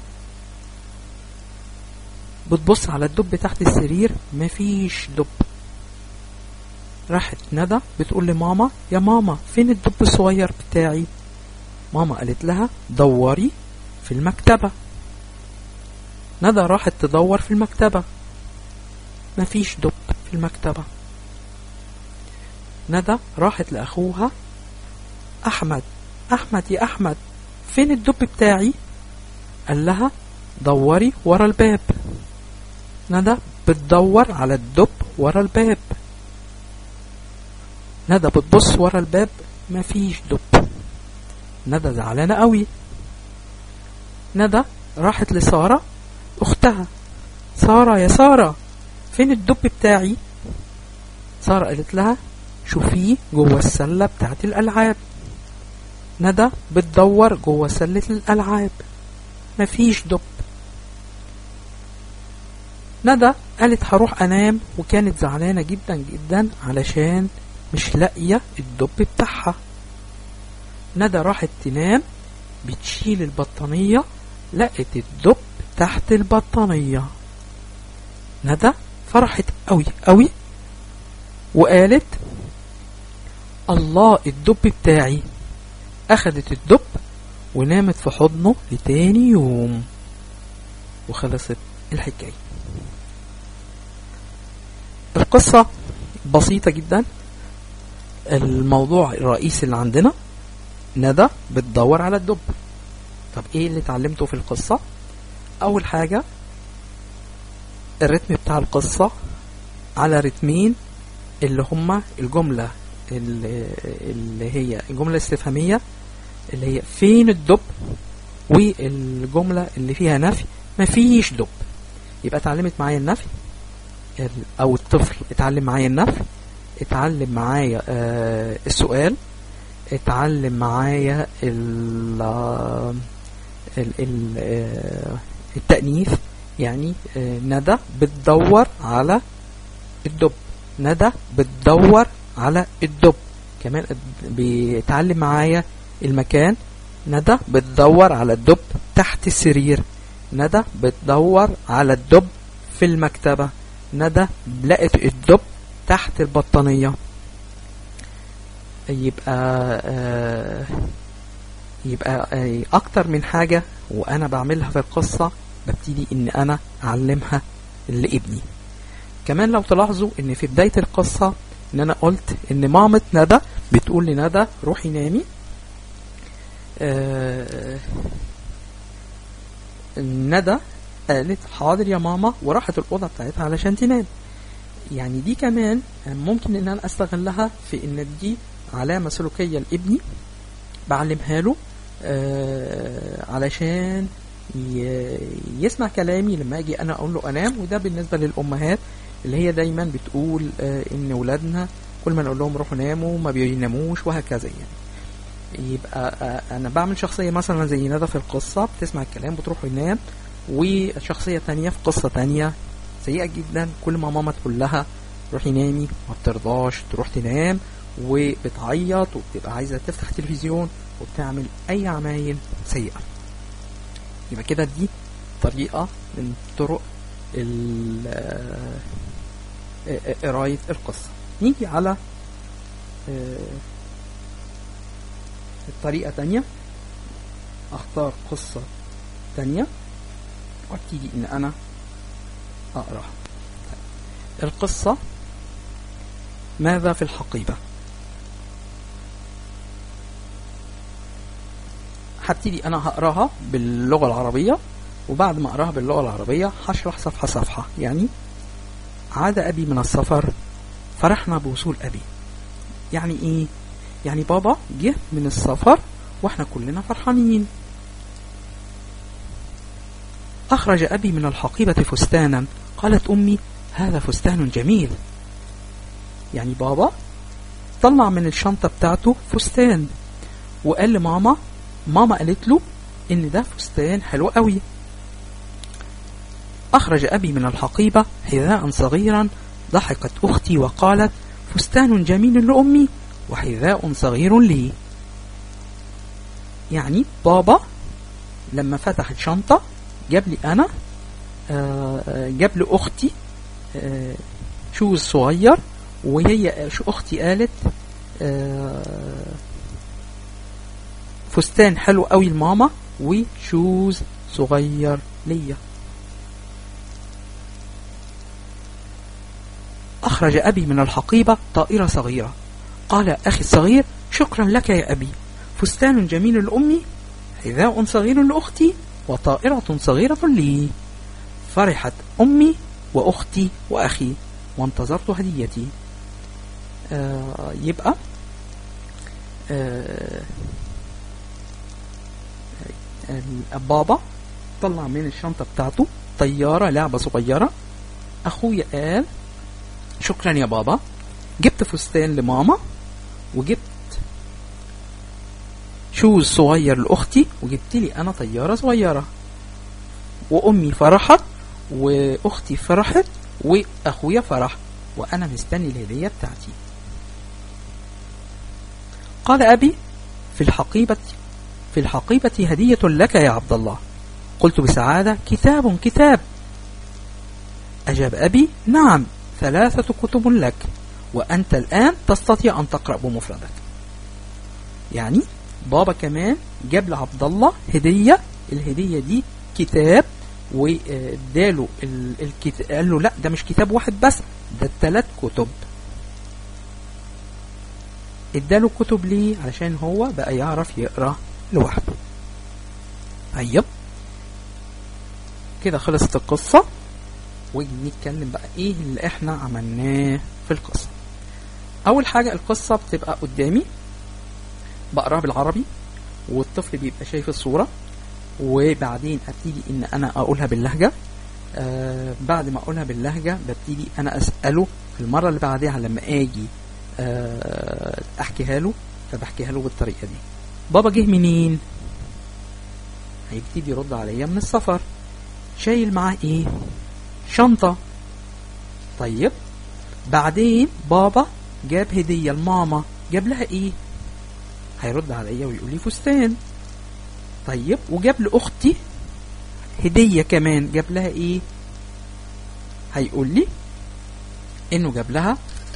بتبص على الدب تحت السرير مفيش دب راحت ندى بتقول لماما يا ماما فين الدب الصغير بتاعي ماما قالت لها دوري في المكتبة ندى راحت تدور في المكتبة مفيش دب في المكتبة ندى راحت لأخوها أحمد أحمد يا أحمد فين الدب بتاعي قال لها دوري ورا الباب ندى بتدور على الدب ورا الباب ندى بتبص ورا الباب مفيش دب ندى زعلانة قوي ندى راحت لسارة أختها سارة يا سارة فين الدب بتاعي سارة قالت لها شوفيه جوه السلة بتاعت الألعاب ندى بتدور جوه سلة الألعاب مفيش دب ندى قالت هروح أنام وكانت زعلانة جدا جدا علشان مش لاقية الدب بتاعها ندى راحت تنام بتشيل البطانية لقت الدب تحت البطانية ندى فرحت قوي قوي وقالت الله الدب بتاعي أخدت الدب ونامت في حضنه لتاني يوم وخلصت الحكاية القصة بسيطة جدا الموضوع الرئيسي اللي عندنا ندى بتدور على الدب طب ايه اللي اتعلمته في القصة اول حاجة الرتم بتاع القصة على رتمين اللي هما الجملة اللي, اللي هي الجملة الاستفهامية اللي هي فين الدب والجملة اللي فيها نفي مفيش دب يبقى اتعلمت معايا النفي ال- او الطفل اتعلم معايا النفي اتعلم معايا آه السؤال اتعلم معايا ال ال ال آه، التأنيث يعني آه، ندى بتدور على الدب ندى بتدور على الدب كمان اد- بيتعلم معايا المكان ندى بتدور على الدب تحت السرير ندى بتدور على الدب في المكتبة ندى لقت الدب تحت البطانية يبقى آه يبقى آه اكتر من حاجة وانا بعملها في القصة ببتدي ان انا اعلمها لابني كمان لو تلاحظوا ان في بداية القصة ان انا قلت ان مامة ندى بتقول لندى روحي نامي آه ندى قالت حاضر يا ماما وراحت الأوضة بتاعتها علشان تنام يعني دي كمان ممكن ان انا استغلها في ان دي علامة سلوكية لابني بعلمها له آه علشان ي- يسمع كلامي لما اجي انا اقول له انام وده بالنسبة للامهات اللي هي دايما بتقول آه ان ولادنا كل ما نقول لهم روحوا ناموا ما بيناموش وهكذا يعني يبقى آه انا بعمل شخصية مثلا زي ندى في القصة بتسمع الكلام بتروح ينام وشخصية تانية في قصة تانية سيئة جدا كل ما ماما تقول لها روحي نامي ما بترضاش تروح تنام وبتعيط وبتبقى عايزة تفتح تلفزيون وبتعمل أي عمايل سيئة يبقى كده دي طريقة من طرق ال- آه، آه، قراية القصة نيجي على آه، الطريقة تانية اختار قصة تانية وابتدي ان انا اقراها القصة ماذا في الحقيبة هبتدي انا هقراها باللغة العربية وبعد ما اقراها باللغة العربية هشرح صفحة صفحة يعني عاد ابي من السفر فرحنا بوصول ابي يعني ايه يعني بابا جه من السفر واحنا كلنا فرحانين أخرج أبي من الحقيبة فستانا قالت أمي هذا فستان جميل يعني بابا طلع من الشنطة بتاعته فستان وقال لماما ماما قالت له إن ده فستان حلو قوي أخرج أبي من الحقيبة حذاء صغيرا ضحكت أختي وقالت فستان جميل لأمي وحذاء صغير لي يعني بابا لما فتح الشنطة جاب لي أنا آه، آه، جاب لي أختي آه، شوز صغير وهي شو أختي قالت آه، فستان حلو قوي لماما وشوز صغير ليا أخرج أبي من الحقيبة طائرة صغيرة قال أخي الصغير شكرا لك يا أبي فستان جميل لأمي حذاء صغير لأختي وطائرة صغيرة لي فرحت أمي وأختي وأخي وانتظرت هديتي آه يبقى آه بابا طلع من الشنطة بتاعته طيارة لعبة صغيرة أخويا قال شكرا يا بابا جبت فستان لماما وجبت شوز صغير لأختي وجبت لي أنا طيارة صغيرة وأمي فرحت وأختي فرحت وأخويا فرح وأنا مستني الهدية بتاعتي قال أبي في الحقيبة في الحقيبة هدية لك يا عبد الله قلت بسعادة كتاب كتاب أجاب أبي نعم ثلاثة كتب لك وأنت الآن تستطيع أن تقرأ بمفردك يعني بابا كمان جاب لعبد الله هدية الهدية دي كتاب واداله الكتاب قال له لا ده مش كتاب واحد بس ده ثلاث كتب اداله كتب ليه علشان هو بقى يعرف يقرا لوحده طيب كده خلصت القصة ونتكلم بقى ايه اللي احنا عملناه في القصة اول حاجة القصة بتبقى قدامي بقراها بالعربي والطفل بيبقى شايف الصورة وبعدين ابتدي ان انا اقولها باللهجة آه بعد ما اقولها باللهجة ببتدي انا اسأله المرة اللي بعدها لما اجي آه احكيها له فبحكيها له بالطريقة دي بابا جه منين هيبتدي يرد عليا من السفر شايل معاه ايه شنطة طيب بعدين بابا جاب هدية لماما جاب لها ايه هيرد عليا ويقول لي فستان طيب وجاب لاختي هدية كمان جاب لها ايه هيقول لي انه جاب لها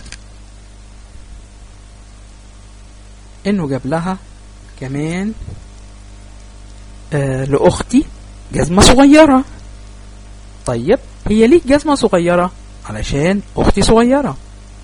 انه جاب لها كمان آه لاختي جزمة صغيرة طيب هي ليه جزمة صغيرة علشان اختي صغيرة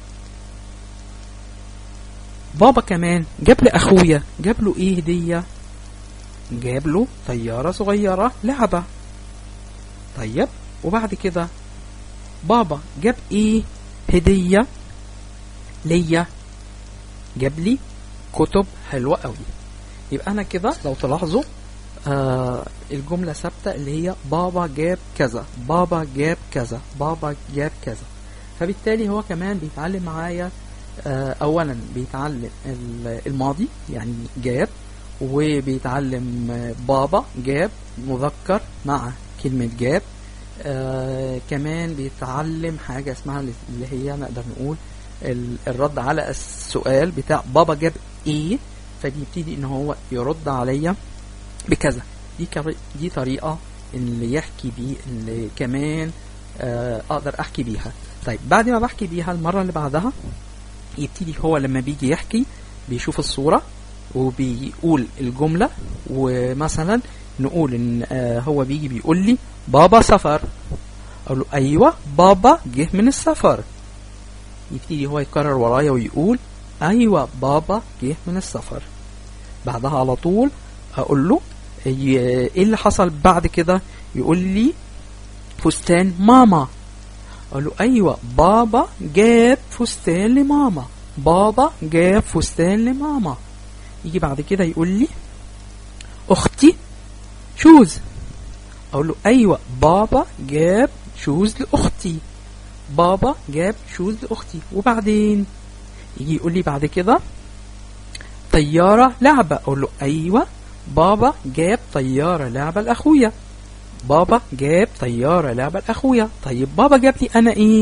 بابا كمان جاب لاخويا جاب له ايه هدية جاب له طيارة صغيرة لعبة طيب وبعد كده بابا جاب ايه هدية ليا جاب لي كتب حلوة قوي يبقى انا كده لو تلاحظوا آه الجملة ثابتة اللي هي بابا جاب كذا بابا جاب كذا بابا جاب كذا فبالتالي هو كمان بيتعلم معايا آه اولا بيتعلم ال- الماضي يعني جاب وبيتعلم آه، بابا جاب مذكر مع كلمة جاب آه كمان بيتعلم حاجة اسمها اللي هي نقدر نقول ال- الرد على السؤال بتاع بابا جاب ايه فبيبتدي ان هو يرد عليا بكذا دي كر- دي طريقة اللي يحكي بيه اللي كمان آه اقدر احكي بيها طيب بعد ما بحكي بيها المرة اللي بعدها يبتدي هو لما بيجي يحكي بيشوف الصورة وبيقول الجملة ومثلا نقول ان آه هو بيجي بيقول لي بابا سفر اقول له ايوه بابا جه من السفر يبتدي هو يكرر ورايا ويقول ايوه بابا جه من السفر بعدها على طول اقول له ي- ايه اللي حصل بعد كده يقول لي فستان ماما اقول له ايوه بابا جاب فستان لماما بابا جاب فستان لماما يجي بعد كده يقول لي اختي شوز اقول له ايوه بابا جاب شوز لاختي بابا جاب شوز لاختي وبعدين يجي يقول لي بعد كده طياره لعبه اقول له ايوه بابا جاب طياره لعبه لاخويا بابا جاب طياره لعبه لاخويا طيب بابا جاب لي انا ايه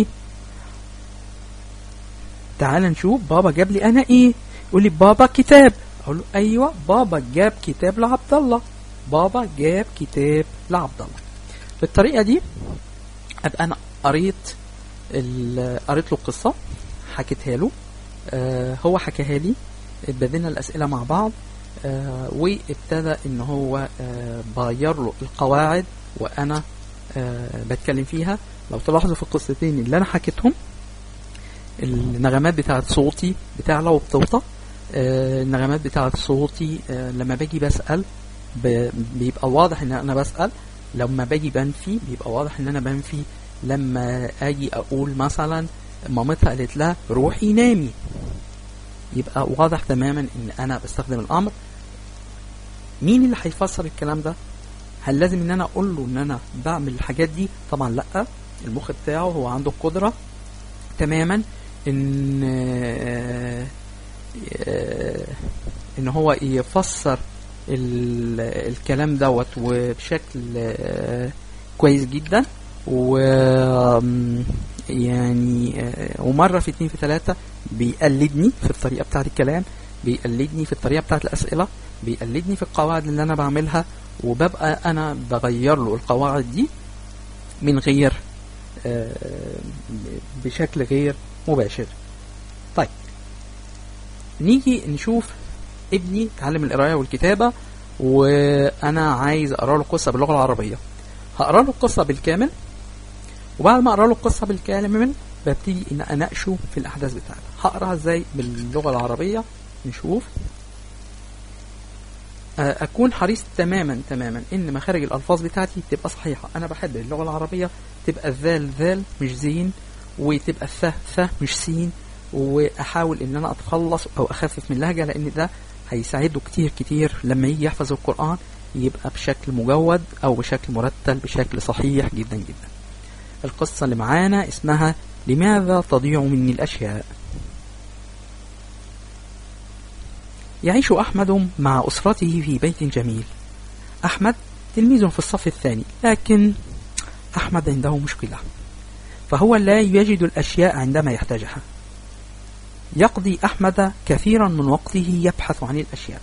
تعال نشوف بابا جاب لي انا ايه يقول لي بابا كتاب اقول له ايوه بابا جاب كتاب لعبد الله بابا جاب كتاب لعبد الله بالطريقه دي ابقى انا قريت ال- قريت له قصه حكيتها له آه هو حكاها لي اتبادلنا الاسئله مع بعض آه وابتدى ان هو آه بغير له القواعد وانا آه بتكلم فيها لو تلاحظوا في القصتين اللي انا حكيتهم النغمات بتاعت صوتي بتعلى وبتوطى آه النغمات بتاعت صوتي آه لما باجي بسأل ب- بيبقى واضح ان انا بسأل لما باجي بنفي بيبقى واضح ان انا بنفي لما اجي اقول مثلا مامتها قالت لها روحي نامي يبقى واضح تماما ان انا بستخدم الامر مين اللي هيفسر الكلام ده هل لازم ان انا اقول له ان انا بعمل الحاجات دي طبعا لا المخ بتاعه هو عنده القدره تماما ان آه، آه، ان هو يفسر ال- الكلام دوت وبشكل آه، كويس جدا و آم، يعني آه، ومره في اتنين في تلاته بيقلدني في الطريقه بتاعت الكلام بيقلدني في الطريقه بتاعت الاسئله بيقلدني في القواعد اللي انا بعملها وببقى انا بغير له القواعد دي من غير آه، بشكل غير مباشر طيب نيجي نشوف ابني اتعلم القرايه والكتابه وانا عايز اقرا له قصه باللغه العربيه هقرا له القصه بالكامل وبعد ما اقرا له القصه بالكامل ببتدي ان اناقشه في الاحداث بتاعتها هقراها ازاي باللغه العربيه نشوف آه، اكون حريص تماما تماما ان مخارج الالفاظ بتاعتي تبقى صحيحه انا بحب اللغه العربيه تبقى الذال ذال مش زين وتبقى الث ث مش سين واحاول ان انا اتخلص او اخفف من اللهجه لان ده هيساعده كتير كتير لما يجي يحفظ القرآن يبقى بشكل مجود أو بشكل مرتل بشكل صحيح جدا جدا القصة اللي معانا اسمها لماذا تضيع مني الأشياء يعيش أحمد مع أسرته في بيت جميل أحمد تلميذ في الصف الثاني لكن أحمد عنده مشكلة فهو لا يجد الأشياء عندما يحتاجها يقضي أحمد كثيرا من وقته يبحث عن الأشياء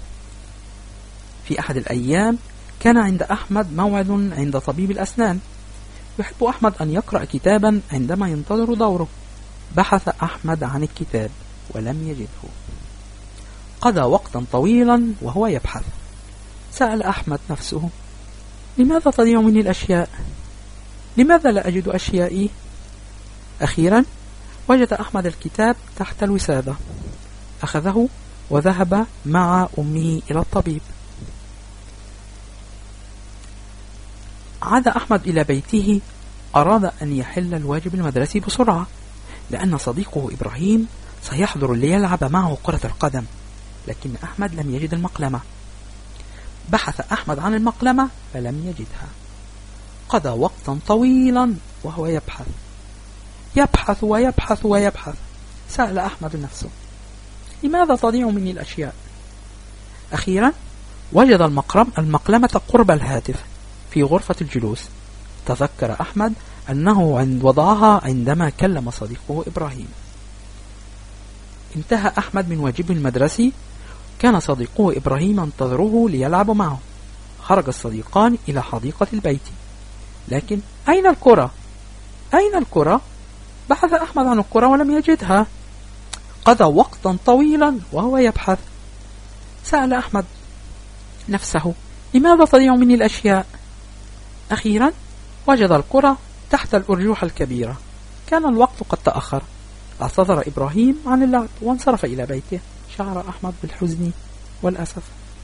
في أحد الأيام كان عند أحمد موعد عند طبيب الأسنان يحب أحمد أن يقرأ كتابا عندما ينتظر دوره بحث أحمد عن الكتاب ولم يجده قضى وقتا طويلا وهو يبحث سأل أحمد نفسه لماذا تضيع مني الأشياء؟ لماذا لا أجد أشيائي؟ أخيرا وجد أحمد الكتاب تحت الوسادة أخذه وذهب مع أمه إلى الطبيب عاد أحمد إلى بيته أراد أن يحل الواجب المدرسي بسرعة لأن صديقه إبراهيم سيحضر ليلعب معه كرة القدم لكن أحمد لم يجد المقلمة بحث أحمد عن المقلمة فلم يجدها قضى وقتا طويلا وهو يبحث يبحث ويبحث ويبحث سأل أحمد نفسه لماذا تضيع مني الأشياء أخيرا وجد المقرم المقلمة قرب الهاتف في غرفة الجلوس تذكر أحمد أنه عند وضعها عندما كلم صديقه إبراهيم انتهى أحمد من واجبه المدرسي كان صديقه إبراهيم ينتظره ليلعب معه خرج الصديقان إلى حديقة البيت لكن أين الكرة؟ أين الكرة؟ بحث أحمد عن الكرة ولم يجدها قضى وقتا طويلا وهو يبحث سأل أحمد نفسه لماذا تضيع مني الأشياء؟ أخيرا وجد الكرة تحت الأرجوحة الكبيرة كان الوقت قد تأخر اعتذر إبراهيم عن اللعب وانصرف إلى بيته شعر أحمد بالحزن والأسف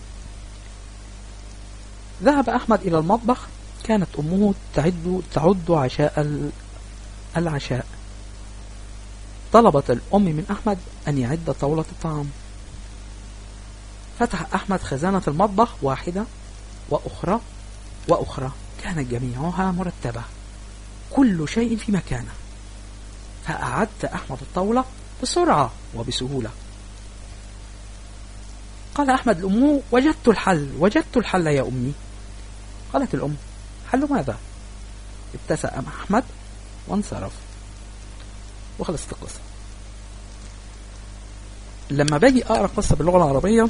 ذهب أحمد إلى المطبخ كانت أمه تعد تعد عشاء العشاء طلبت الأم من أحمد أن يعد طاولة الطعام فتح أحمد خزانة المطبخ واحدة وأخرى وأخرى كانت جميعها مرتبة كل شيء في مكانه فأعدت أحمد الطاولة بسرعة وبسهولة قال أحمد لأمه وجدت الحل وجدت الحل يا أمي قالت الأم حل ماذا ابتسم أحمد وانصرف وخلصت القصة لما باجي أقرأ قصة باللغة العربية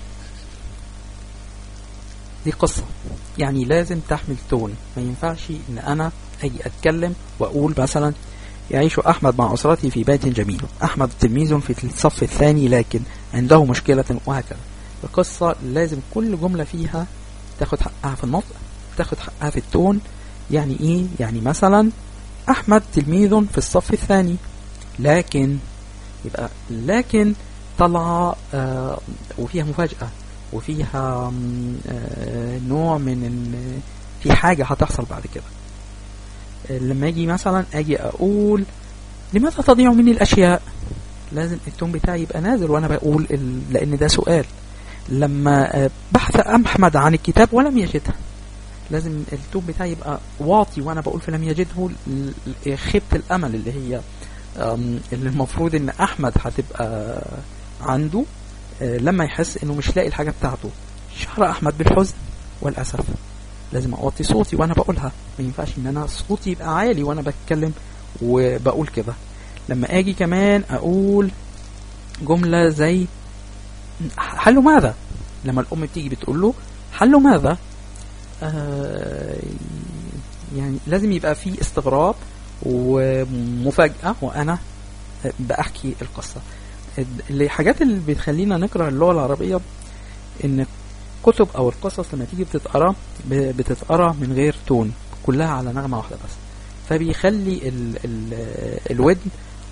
دي قصة يعني لازم تحمل تون ما ينفعش ان انا اجي اتكلم واقول مثلا يعيش احمد مع اسرته في بيت جميل احمد تلميذ في الصف الثاني لكن عنده مشكلة وهكذا القصة لازم كل جملة فيها تاخد حقها في النطق تاخد حقها في التون يعني ايه يعني مثلا احمد تلميذ في الصف الثاني لكن يبقى لكن طلع آه وفيها مفاجأة وفيها آه نوع من في حاجة هتحصل بعد كده لما اجي مثلا اجي اقول لماذا تضيع مني الاشياء لازم التون بتاعي يبقى نازل وانا بقول لان ده سؤال لما بحث احمد عن الكتاب ولم يجده لازم التون بتاعي يبقى واطي وانا بقول فلم يجده خيبة الامل اللي هي اللي المفروض ان احمد هتبقى عنده لما يحس انه مش لاقي الحاجة بتاعته شعر احمد بالحزن والاسف لازم اوطي صوتي وانا بقولها ما ينفعش ان انا صوتي يبقى عالي وانا بتكلم وبقول كده لما اجي كمان اقول جملة زي حله ماذا لما الام بتيجي بتقول له حله ماذا آه يعني لازم يبقى في استغراب ومفاجأة وانا بحكي القصة الحاجات اللي بتخلينا نقرأ اللغة العربية ان الكتب او القصص لما تيجي بتتقرا بتتقرا من غير تون كلها على نغمة واحدة بس فبيخلي ال ال الودن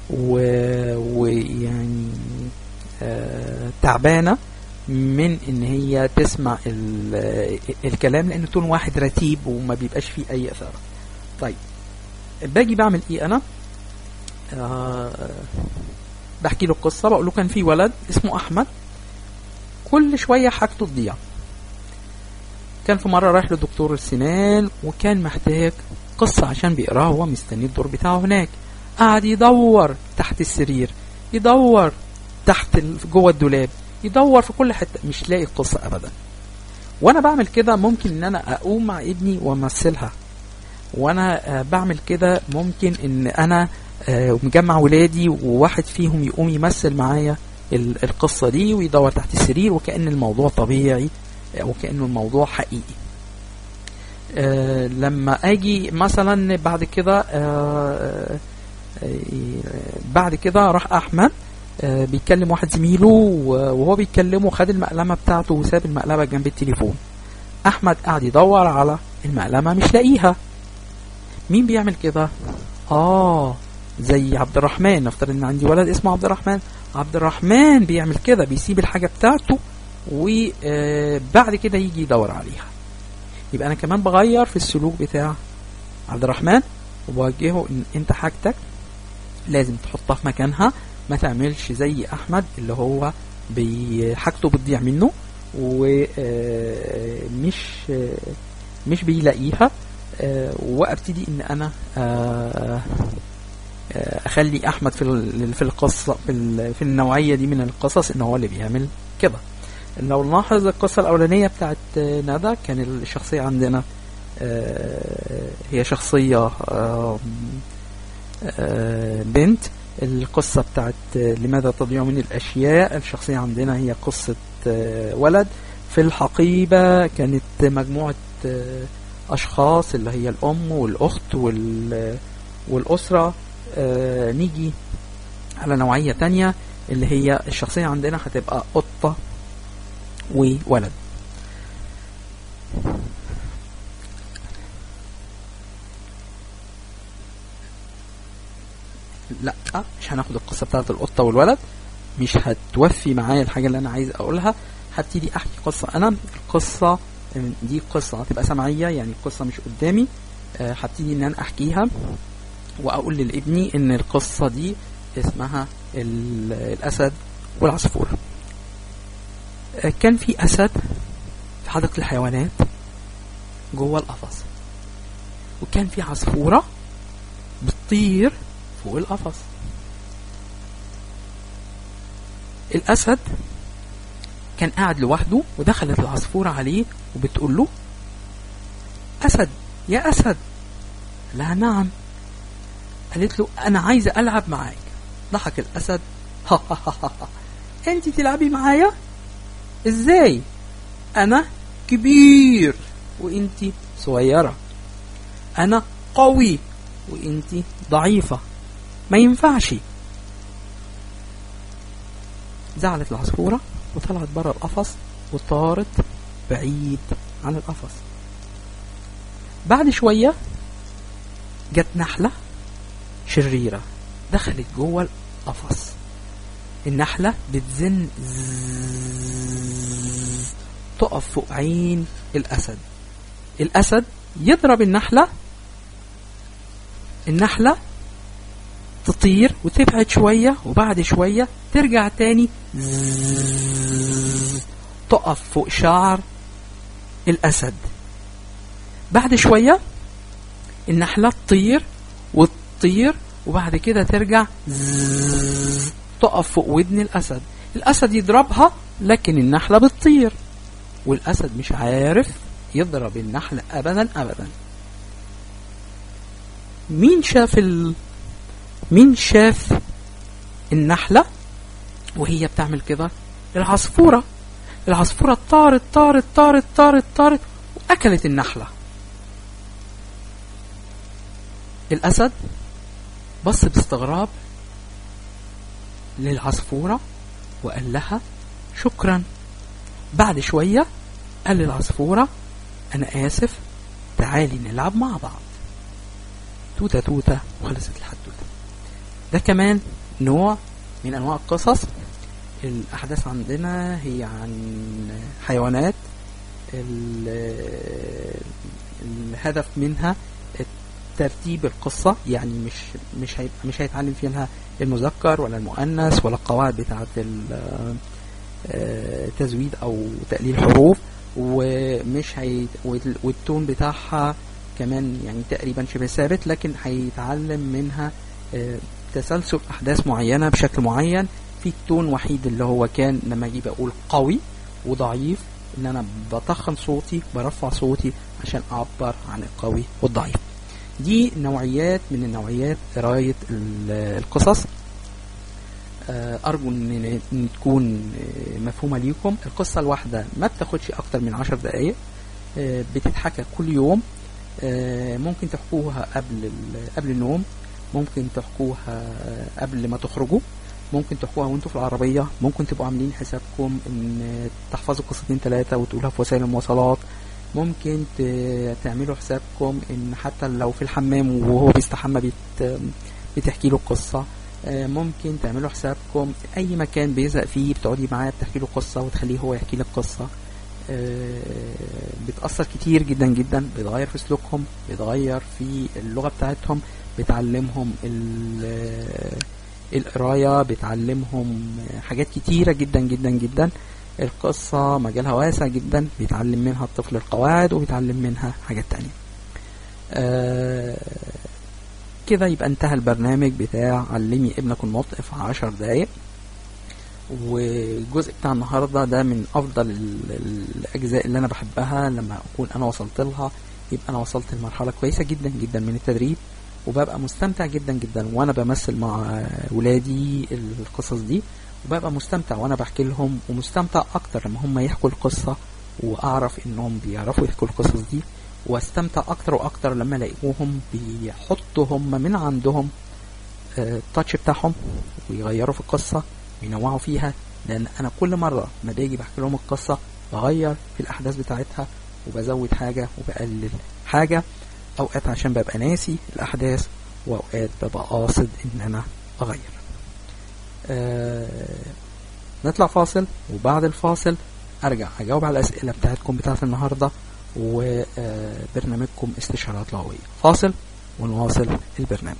ويعني آه تعبانة من ان هي تسمع الكلام لان تون واحد رتيب وما بيبقاش فيه اي اثار طيب باجي بعمل ايه انا آه بحكي له القصة بقول له كان في ولد اسمه احمد كل شوية حاجته تضيع كان في مرة رايح لدكتور السنان وكان محتاج قصة عشان بيقراها وهو مستني الدور بتاعه هناك قعد يدور تحت السرير يدور تحت ال- جوه الدولاب يدور في كل حتة مش لاقي القصة أبدا وأنا بعمل كده ممكن إن أنا أقوم مع ابني وأمثلها وأنا آه، بعمل كده ممكن إن أنا آه، مجمع ولادي وواحد فيهم يقوم يمثل معايا ال- القصة دي ويدور تحت السرير وكأن الموضوع طبيعي آه، وكأنه الموضوع حقيقي آه، لما اجي مثلا بعد كده آه، آه، بعد كده راح احمد آه، بيكلم واحد زميله و- وهو بيكلمه خد المقلمه بتاعته وساب المقلمه جنب التليفون احمد قاعد يدور على المقلمه مش لاقيها مين بيعمل كده اه زي عبد الرحمن نفترض ان عندي ولد اسمه عبد الرحمن عبد الرحمن بيعمل كده بيسيب الحاجه بتاعته وبعد كده يجي يدور عليها يبقى انا كمان بغير في السلوك بتاع عبد الرحمن وبوجهه ان انت حاجتك لازم تحطها في مكانها ما تعملش زي احمد اللي هو بي- حاجته بتضيع منه ومش مش بيلاقيها آه، وابتدي ان انا آه، آه، اخلي احمد في ال- في القصه في ال- في النوعيه دي من القصص ان هو اللي بيعمل كده لو نلاحظ القصة الأولانية بتاعت آه، ندى كان الشخصية عندنا آه، هي شخصية آه، آه، بنت القصة بتاعت آه، لماذا تضيع من الأشياء الشخصية عندنا هي قصة آه، ولد في الحقيبة كانت مجموعة آه، أشخاص اللي هي الأم والأخت وال- والأسرة آه، نيجي على نوعية تانية اللي هي الشخصية عندنا هتبقى قطة وولد لا مش هناخد القصة بتاعت القطة والولد مش هتوفي معايا الحاجة اللي أنا عايز أقولها هبتدي أحكي قصة أنا القصة دي قصة هتبقى سمعية يعني القصة مش قدامي آه، هبتدي إن أنا أحكيها وأقول لابني إن القصة دي اسمها ال- الأسد والعصفورة آه، كان في أسد في حديقة الحيوانات جوه القفص وكان في عصفورة بتطير فوق القفص الأسد كان قاعد لوحده ودخلت العصفورة عليه وبتقول له أسد يا أسد لا نعم قالت له أنا عايزة ألعب معاك ضحك الأسد أنت تلعبي معايا إزاي أنا كبير وأنت صغيرة أنا قوي وأنت ضعيفة ما ينفعش زعلت العصفورة وطلعت بره القفص وطارت بعيد عن القفص بعد شوية جت نحلة شريرة دخلت جوه القفص النحلة بتزن زzzz تقف فوق عين الأسد الأسد يضرب النحلة النحلة تطير وتبعد شوية وبعد شوية ترجع تاني زzzz تقف فوق شعر الأسد بعد شوية النحلة تطير وتطير وبعد كده ترجع زzzz تقف فوق ودن الأسد الأسد يضربها لكن النحلة بتطير والأسد مش عارف يضرب النحلة أبدا أبدا مين شاف ال... مين شاف النحلة وهي بتعمل كده العصفورة العصفورة طارت طارت طارت طارت طارت وأكلت النحلة الأسد بص باستغراب للعصفورة وقال لها شكرا بعد شوية قال للعصفورة أنا آسف تعالي نلعب مع بعض توتة توتة وخلصت الحدوتة ده كمان نوع من أنواع القصص الأحداث عندنا هي عن حيوانات ال- الهدف منها ترتيب القصة يعني مش مش هيبقى مش هيتعلم فيها المذكر ولا المؤنث ولا القواعد بتاعة ال- آه، تزويد او تقليل حروف ومش هي وال- والتون بتاعها كمان يعني تقريبا شبه ثابت لكن هيتعلم منها آه، تسلسل احداث معينه بشكل معين في التون وحيد اللي هو كان لما اجي بقول قوي وضعيف ان انا بتخن صوتي برفع صوتي عشان اعبر عن القوي والضعيف دي نوعيات من النوعيات قرايه ال- القصص آه، ارجو ان إن تكون آه، مفهومه ليكم القصه الواحده ما بتاخدش اكتر من عشر دقائق آه، بتتحكى كل يوم آه، ممكن تحكوها قبل ال- قبل النوم ممكن تحكوها آه، قبل ما تخرجوا ممكن تحكوها وانتوا في العربية ممكن تبقوا عاملين حسابكم ان تحفظوا قصتين ثلاثة وتقولها في وسائل المواصلات ممكن ت- تعملوا حسابكم ان حتى لو في الحمام وهو بيستحمى بت بتحكي له قصة آه، ممكن تعملوا حسابكم اي مكان بيزهق فيه بتقعدي معاه بتحكي له قصة وتخليه هو يحكي لك قصة آه، بتأثر كتير جدا جدا بتغير في سلوكهم بتغير في اللغة بتاعتهم بتعلمهم ال- القراية بتعلمهم حاجات كتيرة جدا جدا جدا القصة مجالها واسع جدا بيتعلم منها الطفل القواعد وبيتعلم منها حاجات تانية آه، كده يبقى انتهى البرنامج بتاع علمي ابنك النطق في عشر دقايق والجزء بتاع النهارده ده من افضل ال- ال- الاجزاء اللي انا بحبها لما اكون انا وصلت لها يبقى انا وصلت لمرحله كويسه جدا جدا من التدريب وببقى مستمتع جدا جدا وانا بمثل مع ولادي القصص دي وببقى مستمتع وانا بحكي لهم ومستمتع اكتر لما هم يحكوا القصه واعرف انهم بيعرفوا يحكوا القصص دي واستمتع اكتر واكتر لما الاقيهم بيحطوا هم من عندهم آه، التاتش بتاعهم ويغيروا في القصه وينوعوا فيها لان انا كل مره ما باجي بحكي لهم القصه بغير في الاحداث بتاعتها وبزود حاجه وبقلل حاجه اوقات عشان ببقى ناسي الاحداث واوقات ببقى قاصد ان انا اغير آه نطلع فاصل وبعد الفاصل ارجع اجاوب على الاسئله بتاعتكم بتاعت النهارده وبرنامجكم استشارات لغويه فاصل ونواصل البرنامج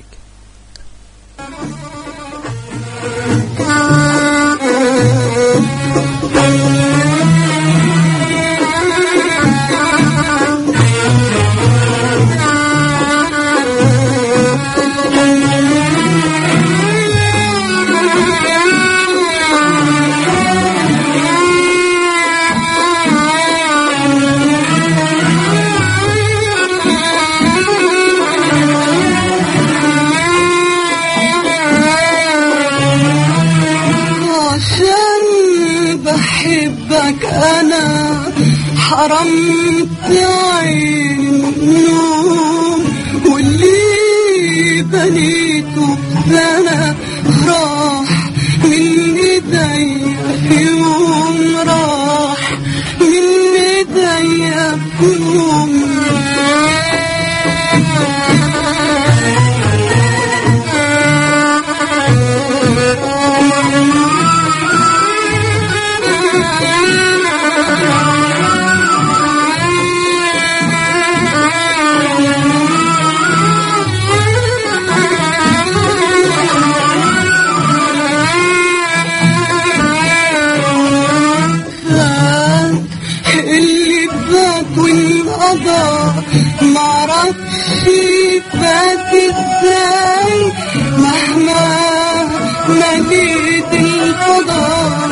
عشان بحبك انا حرمت عين النوم واللي بنيته انا راح من ايديا في يوم راح من ايديا في يوم فات اللي فات وانقضى معرفش فات ازاي مهما مليت الفضاء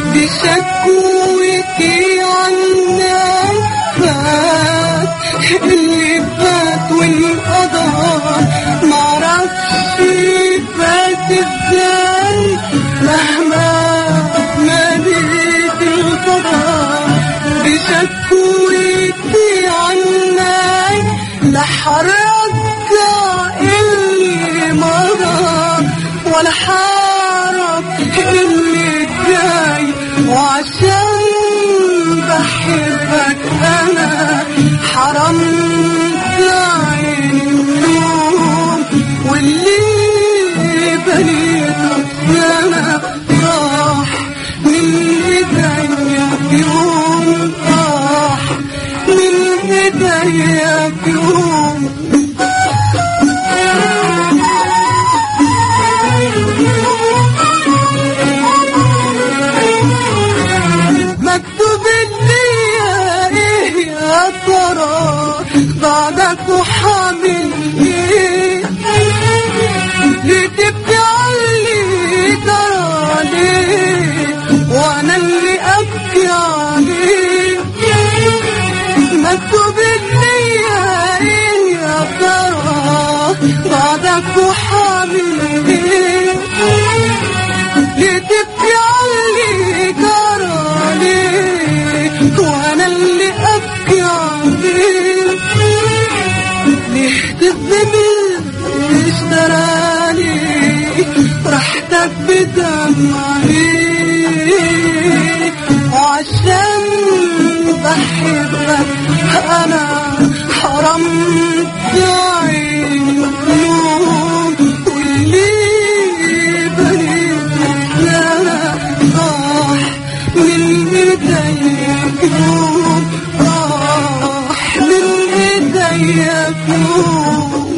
بشكوتي عنك فات اللي فات وانقضى معرفش فات ازاي مهما مليت الفضاء بشكوتي عنك لحرجع اللي مضى ولا حارب اللي جاي وعشان بحبك انا حرمت عين النوم واللي بنيته انا راح من ايديا في يوم راح من ايديا في يوم ابكي عليك مكتوب النية ايه يا ترى بعدك وحامل ايه ليه تبكي علي جرى ليه وانا اللي ابكي عليك ليه تظلمي اشتراني راحتك بدمعي وعشان بحبك انا حرمت عيني واللي بنيت انا راح من ايديك يوم راح من ايديك يوم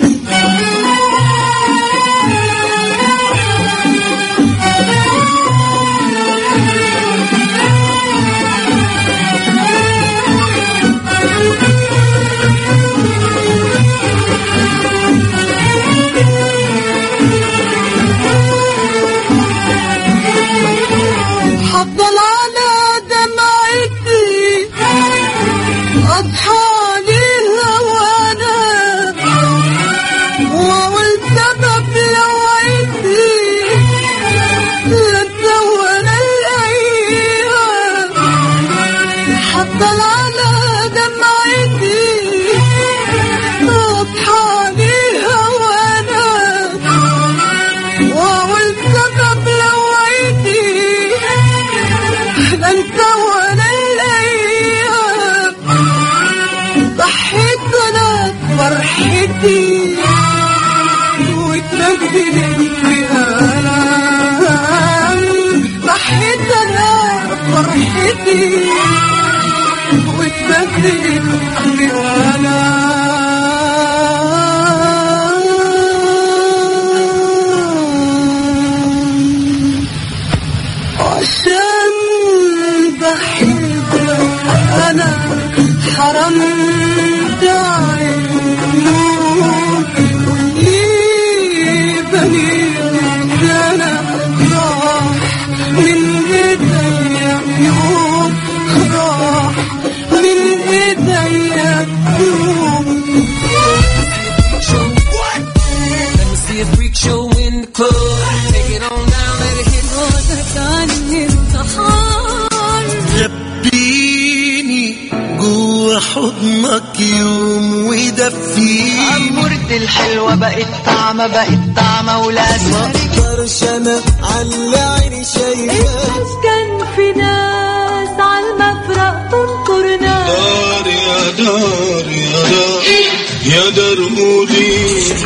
حفضل على دمعتي اضحى للهوانا واول سبب لوعتي لتزون الايام حفضل على دمعتي اضحى للهوانا واول سبب لوعتي انت وانا الايام ضحيت انا فرحتي وتبدلت في الام ضحيت انا فرحتي وتبدلت في الام عشان بحبك انا حرمت عينك واللي بنيت انا راح من ايديا يوم راح من ايديا يوم Let me see a freak show in the club. Take it on down, let it hit. خبيني جوا حضنك يوم ودفيني عمرت الحلوة بقت طعمة بقت طعمة ولازمة مقدرش انا على عيني شايفاك كان في ناس عالمفرق تنكر ناس دار يا دار يا دار يا دار مودي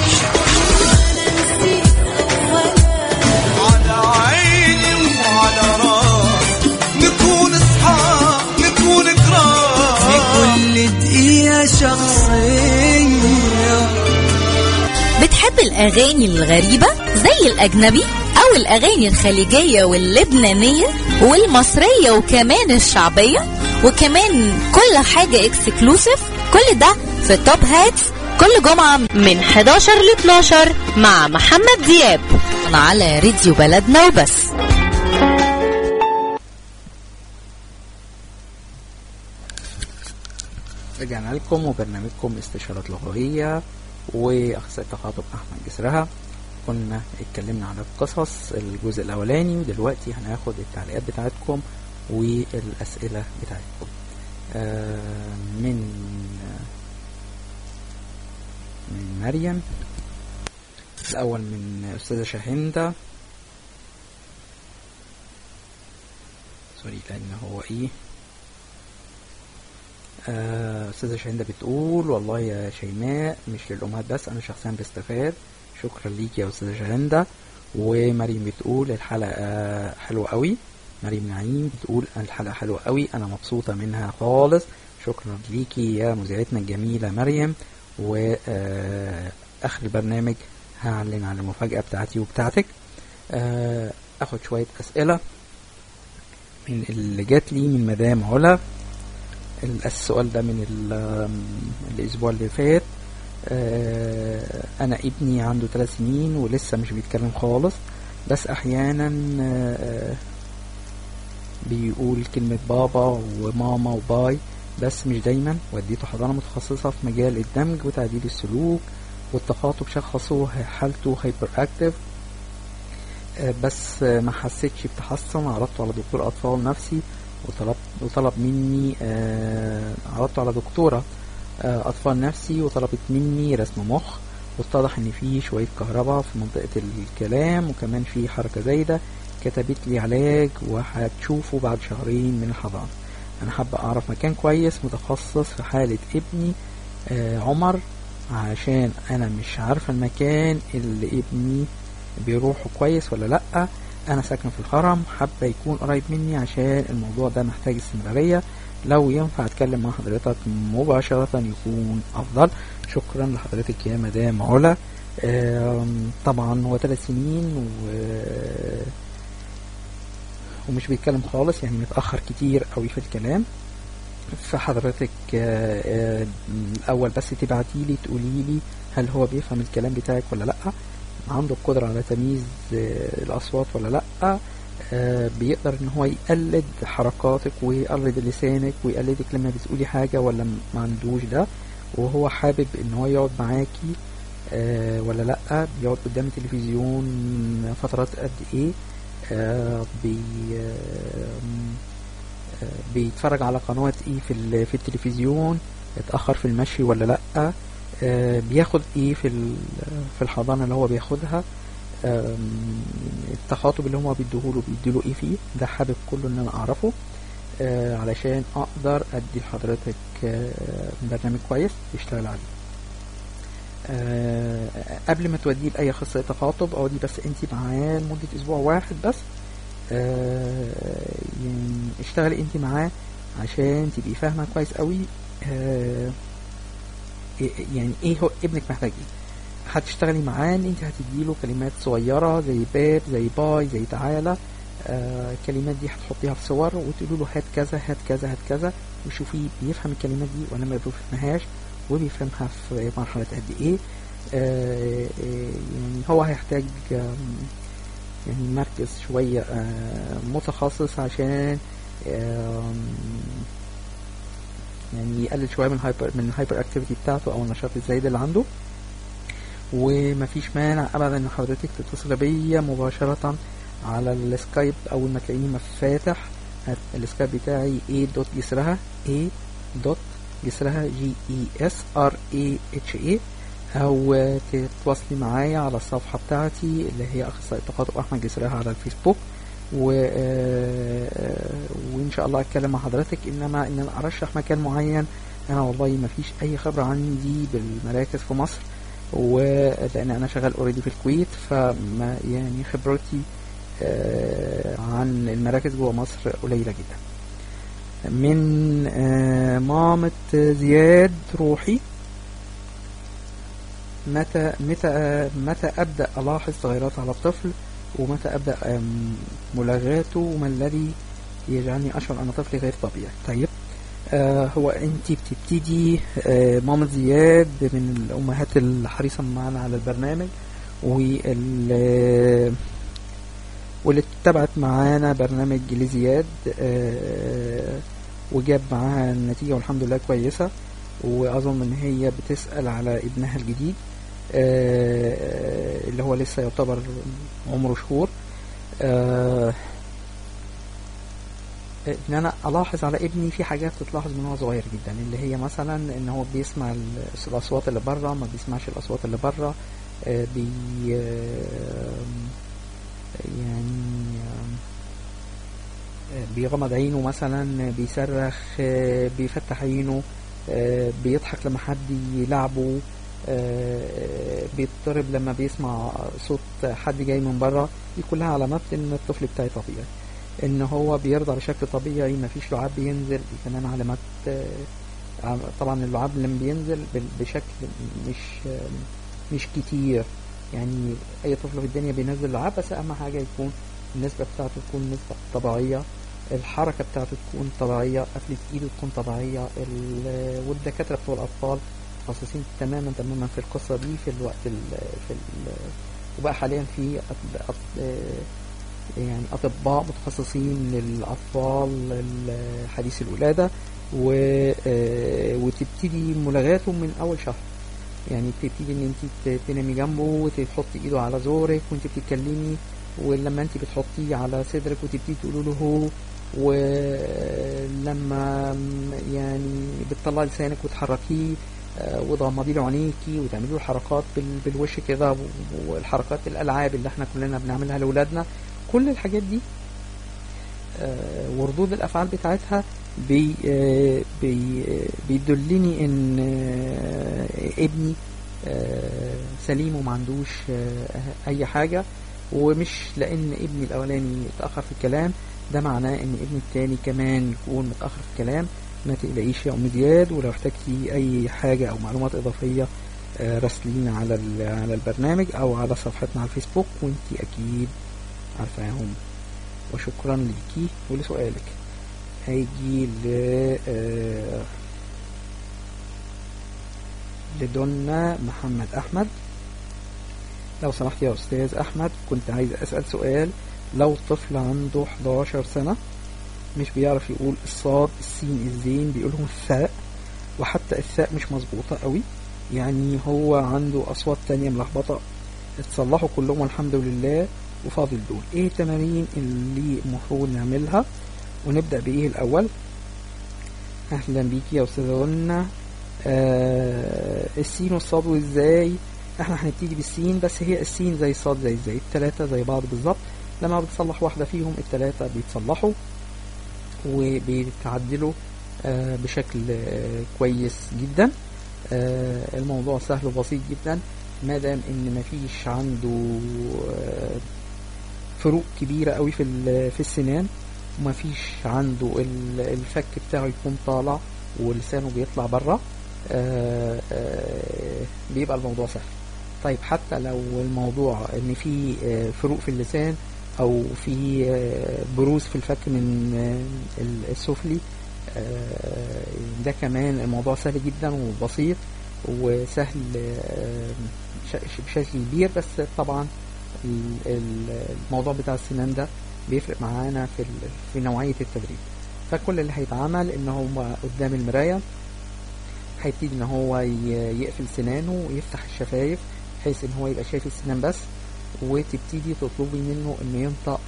على عيني وعلى راسي نكون اصحاب نكون كرام لكل دقيقة شخصية بتحب الأغاني الغريبة زي الأجنبي أو الأغاني الخليجية واللبنانية والمصرية وكمان الشعبية وكمان كل حاجة اكسكلوسيف كل ده في توب هاتس كل جمعة من 11 ل 12 مع محمد دياب على راديو بلدنا وبس رجعنا لكم وبرنامجكم استشارات لغوية وأخصائي التخاطب أحمد جسرها كنا اتكلمنا عن القصص الجزء الأولاني ودلوقتي هناخد التعليقات بتاعتكم والأسئلة بتاعتكم آه من من مريم الأول من أستاذة شاهندة سوري لأن هو إيه آه، أستاذة شاهندة بتقول والله يا شيماء مش للأمهات بس أنا شخصيا بستفاد شكرا ليك يا أستاذة شاهندة ومريم بتقول الحلقة حلوة قوي مريم نعيم بتقول الحلقة حلوة قوي أنا مبسوطة منها خالص شكرا ليكي يا مذيعتنا الجميلة مريم وآخر البرنامج هعلن عن المفاجأة بتاعتي وبتاعتك آه، أخد شوية أسئلة من اللي جات لي من مدام علا السؤال ده من ال- الأسبوع اللي فات آه، أنا ابني عنده ثلاث سنين ولسه مش بيتكلم خالص بس أحيانا آه، بيقول كلمة بابا وماما وباي بس مش دايما وديته حضانة متخصصة في مجال الدمج وتعديل السلوك والتخاطب شخصه حالته هايبر اكتف آه، بس آه، ما حسيتش بتحسن عرضته على دكتور اطفال نفسي وطلب وطلب مني آه، عرضته على دكتورة آه، اطفال نفسي وطلبت مني رسم مخ واتضح ان في شوية كهرباء في منطقة الكلام وكمان في حركة زايدة كتبت لي علاج وهتشوفه بعد شهرين من الحضانة انا حابة اعرف مكان كويس متخصص في حالة ابني آه، عمر عشان انا مش عارفة المكان اللي ابني بيروحه كويس ولا لأ انا ساكن في الهرم حابة يكون قريب مني عشان الموضوع ده محتاج استمرارية لو ينفع اتكلم مع حضرتك مباشرة يكون افضل شكرا لحضرتك يا مدام علا آم، طبعا هو ثلاث سنين و ومش بيتكلم خالص يعني متأخر كتير قوي في الكلام فحضرتك آه، آه، الأول بس تبعتي لي تقولي لي هل هو بيفهم الكلام بتاعك ولا لأ عنده القدرة على تمييز آه، الأصوات ولا لأ آه، بيقدر ان هو يقلد حركاتك ويقلد لسانك ويقلدك لما بتقولي حاجة ولا م- ما عندوش ده وهو حابب ان هو يقعد معاكي آه، ولا لأ بيقعد قدام التلفزيون فترات قد ايه آه، بي آم، آه، بيتفرج على قنوات ايه في ال- في التلفزيون اتأخر في المشي ولا لأ آه، بياخد ايه في ال- في الحضانة اللي هو بياخدها آم، التخاطب اللي هما بيديهوله بيديله ايه فيه ده حابب كله ان انا اعرفه آه، علشان اقدر ادي لحضرتك آه، برنامج كويس يشتغل عليه آه، قبل ما توديه لاي اخصائي تخاطب او دي بس انت معاه لمده اسبوع واحد بس آه، يعني اشتغلي انت معاه عشان تبقي فاهمه كويس قوي آه، إيه- يعني ايه هو ابنك محتاج ايه هتشتغلي معاه ان انت هتديله كلمات صغيره زي باب زي باي زي تعالى آه الكلمات دي هتحطيها في صور وتقولوا له هات كذا هات كذا هات كذا وشوفي بيفهم الكلمات دي ولا ما بيفهمهاش وبيفهمها في مرحله قد ايه آه آه، يعني هو هيحتاج آم، يعني مركز شويه آه متخصص عشان آم، يعني يقلل شويه من الهايبر من الهايبر اكتيفيتي بتاعته او النشاط الزايد اللي عنده ومفيش مانع ابدا ان حضرتك تتصل بيا مباشرة على السكايب اول ما تلاقيني مفاتح هت- السكايب بتاعي a دوت جسرها a دوت جسرها g e s r a h a او تتواصلي معايا على الصفحة بتاعتي اللي هي اخصائي التخاطب احمد جسرها على الفيسبوك و... آه، وان شاء الله اتكلم مع حضرتك انما ان انا ارشح مكان معين انا والله ما فيش اي خبرة عندي بالمراكز في مصر ولان انا شغال اوريدي في الكويت فما يعني خبرتي آه، عن المراكز جوه مصر قليله جدا من آه، مامة زياد روحي متى متى متى ابدا الاحظ تغيرات على الطفل ومتى ابدا آم، ملاغاته وما الذي يجعلني اشعر ان طفلي غير طبيعي طيب آه هو انت بتبتدي آه ماما زياد من الامهات الحريصه معانا على البرنامج وال واللي اتبعت معانا برنامج لزياد آه وجاب معاها النتيجه والحمد لله كويسه واظن ان هي بتسال على ابنها الجديد آه اللي هو لسه يعتبر عمره شهور آه ان انا الاحظ على ابني في حاجات تتلاحظ من هو صغير جدا اللي هي مثلا ان هو بيسمع ال- الاصوات اللي بره ما بيسمعش الاصوات اللي بره آه، بي آم، يعني آم، آه، بيغمض عينه مثلا بيصرخ آه، بيفتح عينه آه، بيضحك لما حد يلعبه آه، بيضطرب لما بيسمع صوت حد جاي من بره دي كلها علامات ان الطفل بتاعي طبيعي ان هو بيرضع بشكل طبيعي مفيش لعاب بينزل دي كمان علامات آه، عم- طبعا اللعاب لما بينزل بال- بشكل مش آه، مش كتير يعني اي طفل في الدنيا بينزل لعاب بس اهم حاجه يكون النسبه بتاعته تكون نسبه طبيعيه الحركه بتاعته تكون طبيعيه قفله ايده تكون طبيعيه ال- والدكاتره بتوع الاطفال متخصصين تماما تماما في القصه دي في الوقت ال في ال وبقى حاليا في أط- أط- آه، يعني أطباء متخصصين للأطفال ال- حديث الولادة و آه، وتبتدي ملاغاته من أول شهر يعني بتبتدي ان انت ت- تنامي جنبه وتحطي ايده على زورك وانت بتتكلمي ولما انت بتحطيه على صدرك وتبتدي تقولي له هو ولما م- يعني بتطلعي لسانك وتحركيه آه، وتغمضي له عينيكي وتعملي له حركات بال- بالوش كده و- والحركات الالعاب اللي احنا كلنا بنعملها لاولادنا كل الحاجات دي آه، وردود الافعال بتاعتها بي آه، بي آه، بيدلني ان آه، ابني آه، سليم وما عندوش آه، اي حاجه ومش لان ابني الاولاني اتاخر في الكلام ده معناه ان ابني التاني كمان يكون متاخر في الكلام ما تقلقيش يا ام زياد ولو احتجتي اي حاجه او معلومات اضافيه آه، راسلينا على ال- على البرنامج او على صفحتنا على الفيسبوك وانتي اكيد عارفاهم وشكرا ليكي ولسؤالك هيجي ل آه، لدنا محمد أحمد لو سمحت يا أستاذ أحمد كنت عايز أسأل سؤال لو طفل عنده 11 سنة مش بيعرف يقول الصاد السين الزين بيقولهم الثاء وحتى الثاء مش مظبوطة قوي يعني هو عنده أصوات تانية ملخبطة اتصلحوا كلهم الحمد لله وفاضل دول ايه التمارين اللي المفروض نعملها ونبدأ بإيه الأول أهلا بيكي يا أستاذة رنا آه السين والصاد وإزاي احنا هنبتدي بالسين بس هي السين زي الصاد زي زي التلاتة زي بعض بالظبط لما بتصلح واحدة فيهم التلاتة بيتصلحوا وبيتعدلوا آه بشكل آه كويس جدا آه الموضوع سهل وبسيط جدا ما دام ان مفيش عنده آه فروق كبيرة قوي في ال- في السنان ومفيش عنده ال- الفك بتاعه يكون طالع ولسانه بيطلع بره آه، آه، بيبقى الموضوع سهل طيب حتى لو الموضوع ان في آه، فروق في اللسان او في آه، بروز في الفك من آه، ال- السفلي آه، ده كمان الموضوع سهل جدا وبسيط وسهل آه، ش- بشكل كبير بس طبعا ال- ال- الموضوع بتاع السنان ده بيفرق معانا في ال- في نوعية التدريب فكل اللي هيتعمل ان هو قدام المراية هيبتدي ان هو ي- يقفل سنانه ويفتح الشفايف بحيث ان هو يبقى شايف السنان بس وتبتدي تطلبي منه انه ينطق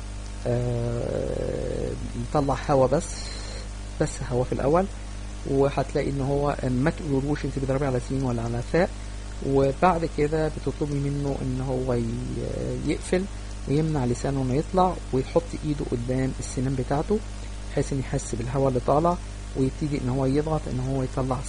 آه، يطلع هوا بس بس هوا في الاول وهتلاقي ان هو ما تقولوش انت بتضربي على سين ولا على ثاء وبعد كده بتطلبي منه ان هو ي- يقفل ويمنع لسانه انه يطلع ويحط ايده قدام السنان بتاعته بحيث ان يحس بالهواء اللي طالع ويبتدي ان هو يضغط ان هو يطلع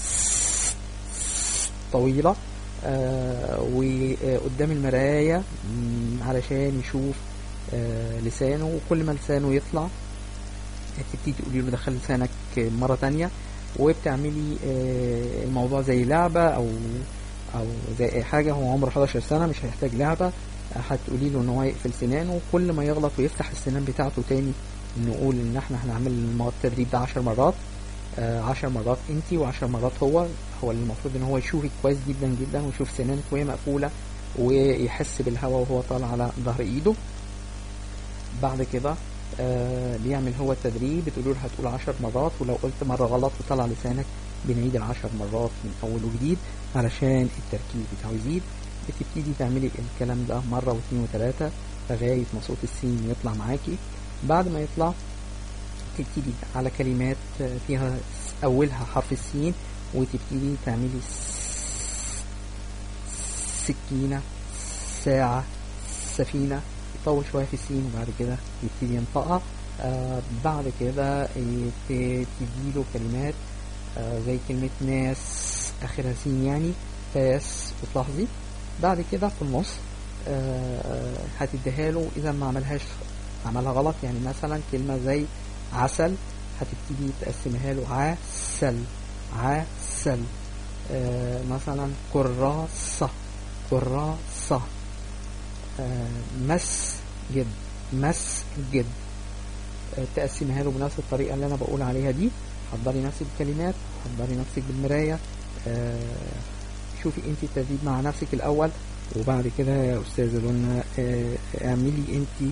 طويلة آه وقدام المراية مم، علشان يشوف آه لسانه وكل ما لسانه يطلع تبتدي تقولي له دخل لسانك مرة تانية وبتعملي آه الموضوع زي لعبة أو أو زي أي حاجة هو عمره 11 سنة مش هيحتاج لعبة هتقولي له إن هو يقفل سنانه وكل ما يغلط ويفتح السنان بتاعته تاني نقول إن إحنا هنعمل المو- التدريب ده 10 مرات آه، عشر مرات انتي وعشر مرات هو هو اللي المفروض ان هو يشوفك كويس جدا جدا ويشوف سنانك وهي مقفولة ويحس بالهواء وهو طالع على ظهر ايده بعد كده آه بيعمل هو التدريب بتقولوا له هتقول عشر مرات ولو قلت مرة غلط وطلع لسانك بنعيد العشر مرات من اول وجديد علشان التركيز بتاعه يزيد بتبتدي تعملي الكلام ده مرة واثنين وثلاثة لغاية ما صوت السين يطلع معاكي بعد ما يطلع تبتدي على كلمات فيها أولها حرف السين وتبتدي تعملي س- سكينة ساعة سفينة يطول شوية في السين وبعد كده يبتدي ينطقها آه بعد كده تديله كلمات آه زي كلمة ناس آخرها سين يعني فاس وتلاحظي بعد كده في النص آه هتديها له إذا ما عملهاش عملها غلط يعني مثلا كلمة زي عسل هتبتدي تقسمها له عسل عسل آه مثلا كراسة كراسة آه مسجد مسجد آه تقسمها له بنفس الطريقة اللي أنا بقول عليها دي حضري نفسك بالكلمات حضري نفسك بالمراية آه شوفي انت التدريب مع نفسك الأول وبعد كده يا أستاذة لنا آه اعملي انت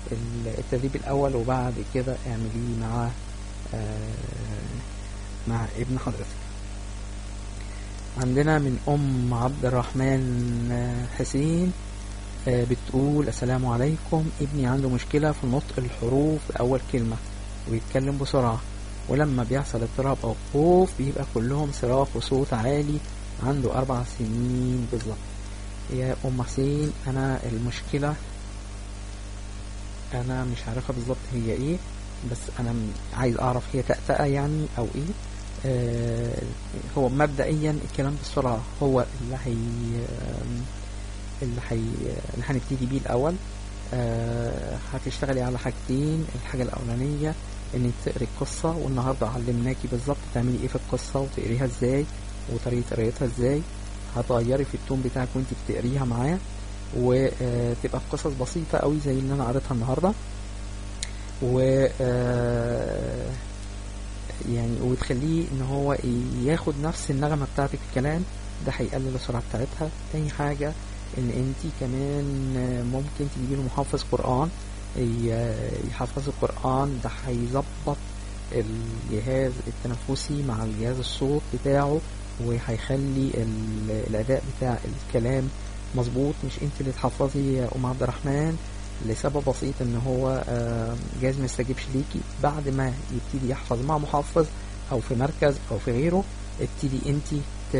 ال- التدريب الاول وبعد كده اعمليه مع آه، مع ابن حضرتك عندنا من ام عبد الرحمن آه، حسين آه، بتقول السلام عليكم ابني عنده مشكلة في نطق الحروف أول كلمة ويتكلم بسرعة ولما بيحصل اضطراب أو خوف بيبقى كلهم صراخ وصوت عالي عنده أربع سنين بالظبط يا أم حسين أنا المشكلة أنا مش عارفة بالظبط هي إيه بس أنا م- عايز أعرف هي تأتأة يعني أو إيه آه هو مبدئيا الكلام بسرعة هو اللي هي آم، اللي هي اللي هنبتدي بيه الأول آه هتشتغلي على حاجتين الحاجة الأولانية إنك تقري القصة والنهاردة علمناكي بالظبط تعملي إيه في القصة وتقريها إزاي وطريقة قرايتها إزاي هتغيري في التون بتاعك وانت بتقريها معاه وتبقى قصص بسيطة قوي زي اللي أنا قريتها النهاردة و آه، يعني وتخليه ان هو ياخد نفس النغمة بتاعت الكلام ده هيقلل السرعة بتاعتها تاني حاجة ان انت كمان ممكن تجيبي له محفظ قرآن ي- يحفظ القرآن ده هيظبط الجهاز التنفسي مع الجهاز الصوت بتاعه وهيخلي ال- الأداء بتاع الكلام مظبوط مش انت اللي تحفظي يا أم عبد الرحمن لسبب بسيط ان هو آه، جهاز ما يستجيبش ليكي بعد ما يبتدي يحفظ مع محفظ او في مركز او في غيره ابتدي انت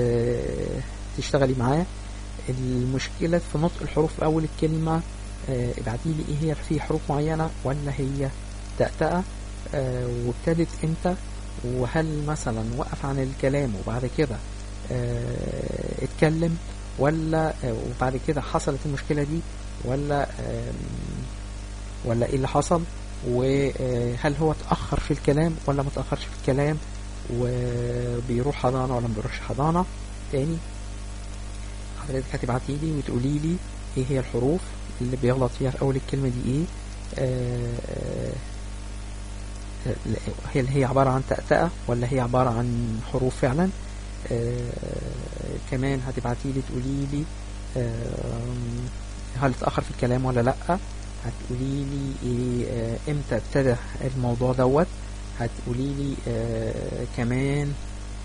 تشتغلي معاه المشكلة في نطق الحروف في أول الكلمة آه، ابعتي لي إيه هي في حروف معينة ولا هي تأتأة آه، وابتدت إمتى وهل مثلا وقف عن الكلام وبعد كده آه، اتكلم ولا آه، وبعد كده حصلت المشكلة دي ولا آم، ولا ايه اللي حصل وهل هو اتأخر في الكلام ولا ما اتأخرش في الكلام وبيروح حضانة ولا ما بيروحش حضانة تاني حضرتك هتبعتي لي وتقولي لي ايه هي الحروف اللي بيغلط فيها في اول الكلمة دي ايه آه، آه، هي اللي هي عبارة عن تأتأة ولا هي عبارة عن حروف فعلا آه، كمان هتبعتي لي تقولي لي آم، هل اتأخر في الكلام ولا لأ هتقولي لي إيه آه، امتى ابتدى الموضوع دوت هتقولي لي آه كمان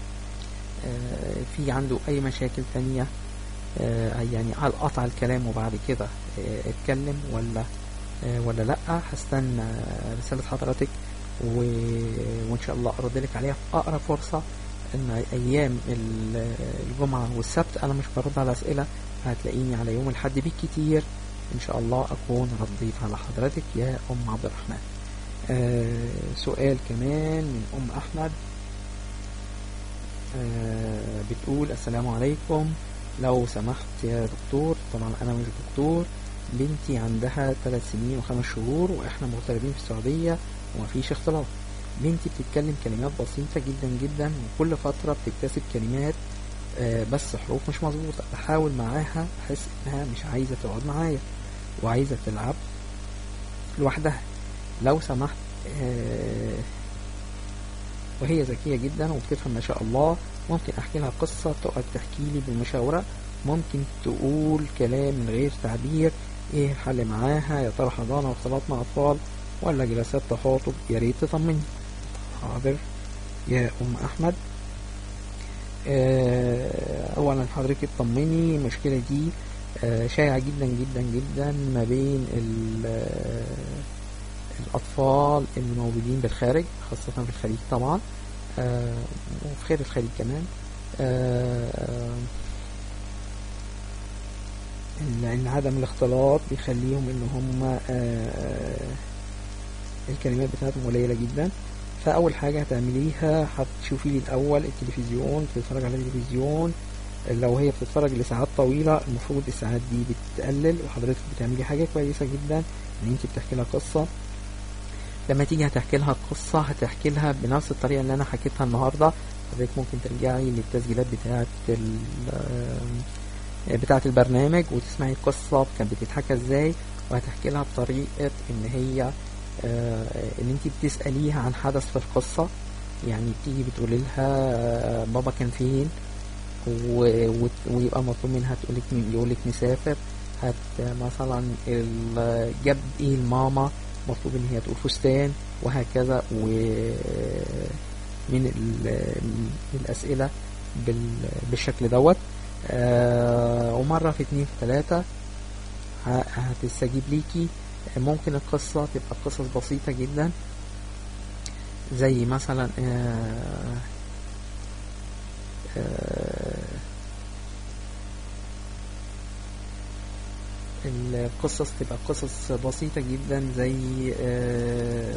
آه في عنده اي مشاكل تانية آه يعني هل قطع الكلام وبعد كده آه اتكلم ولا آه ولا لا هستنى رسالة حضرتك و... وان شاء الله ارد لك عليها في اقرب فرصة ان ايام ال- الجمعة والسبت انا مش برد على اسئلة هتلاقيني على يوم الحد بالكتير ان شاء الله اكون رديت على حضرتك يا ام عبد الرحمن آه سؤال كمان من ام احمد آه بتقول السلام عليكم لو سمحت يا دكتور طبعا انا مش دكتور بنتي عندها ثلاث سنين وخمس شهور واحنا مغتربين في السعودية ومفيش اختلاط بنتي بتتكلم كلمات بسيطة جدا جدا وكل فترة بتكتسب كلمات آه بس حروف مش مظبوطة بحاول معاها احس انها مش عايزة تقعد معايا وعايزة تلعب لوحدها لو سمحت آه وهي ذكية جدا وبتفهم ما شاء الله ممكن احكي لها قصة تقعد تحكي لي بالمشاورة ممكن تقول كلام من غير تعبير ايه الحل معاها يا ترى حضانة واختلاط مع اطفال ولا جلسات تخاطب يا ريت تطمني حاضر يا ام احمد آه، اولا حضرتك اطمني المشكلة دي آه، شائعة جدا جدا جدا ما بين ال- آه، الأطفال الموجودين بالخارج خاصة في الخليج طبعا آه، وفي خير الخليج كمان آه، لأن عدم الاختلاط بيخليهم إن هم آه، الكلمات بتاعتهم قليلة جدا فأول حاجة هتعمليها هتشوفي لي الأول التلفزيون تتفرج على التلفزيون لو هي بتتفرج لساعات طويلة المفروض الساعات دي بتقلل وحضرتك بتعملي حاجة كويسة جدا ان انت بتحكي لها قصة لما تيجي هتحكي لها القصة هتحكي لها بنفس الطريقة اللي انا حكيتها النهاردة حضرتك ممكن ترجعي للتسجيلات بتاعة ال بتاعة البرنامج وتسمعي القصة كانت بتتحكى ازاي وهتحكي لها بطريقة ان هي آه، ان انت بتسأليها عن حدث في القصة يعني بتيجي بتقولي لها آه، بابا كان فين و- وت- ويبقى مطلوب منها تقولك يقولك مسافر هت مثلا ال- جاب ايه الماما مطلوب ان هي تقول فستان وهكذا ومن ال- من الاسئله بال- بالشكل دوت آه، ومره في اتنين في تلاته ه- هتستجيب ليكي ممكن القصه تبقى قصص بسيطه جدا زي مثلا آه، آه، القصص تبقى قصص بسيطة جدا زي آه،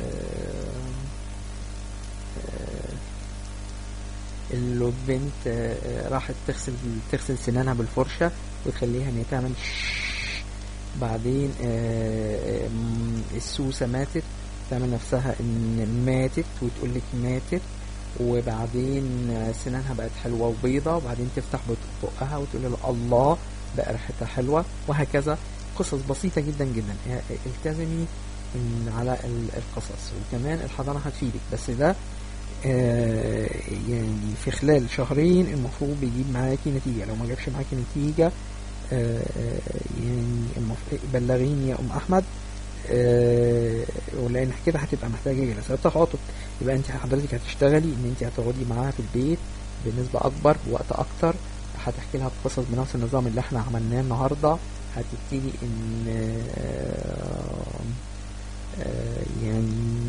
آه، اللي بنت آه، راحت تغسل تغسل سنانها بالفرشة وتخليها ان هي تعمل شش. بعدين آه، آم، السوسة ماتت تعمل نفسها ان ماتت وتقول لك ماتت وبعدين آه، سنانها بقت حلوة وبيضة وبعدين تفتح بق- بقها وتقول له الله بقى ريحتها حلوة وهكذا قصص بسيطة جدا جدا آه، التزمي من على ال- القصص وكمان الحضانة هتفيدك بس ده آه، يعني في خلال شهرين المفروض بيجيب معاكي نتيجة لو ما جابش معاكي نتيجة آه، آه، يعني المف- بلغيني يا ام احمد آه، ولان كده هتبقى محتاجه جلسات تخاطب يبقى انت حضرتك هتشتغلي ان انت هتقعدي معاها في البيت بنسبه اكبر بوقت اكتر هتحكي لها قصص بنفس النظام اللي احنا عملناه النهارده هتبتدي ان آه، آه، يعني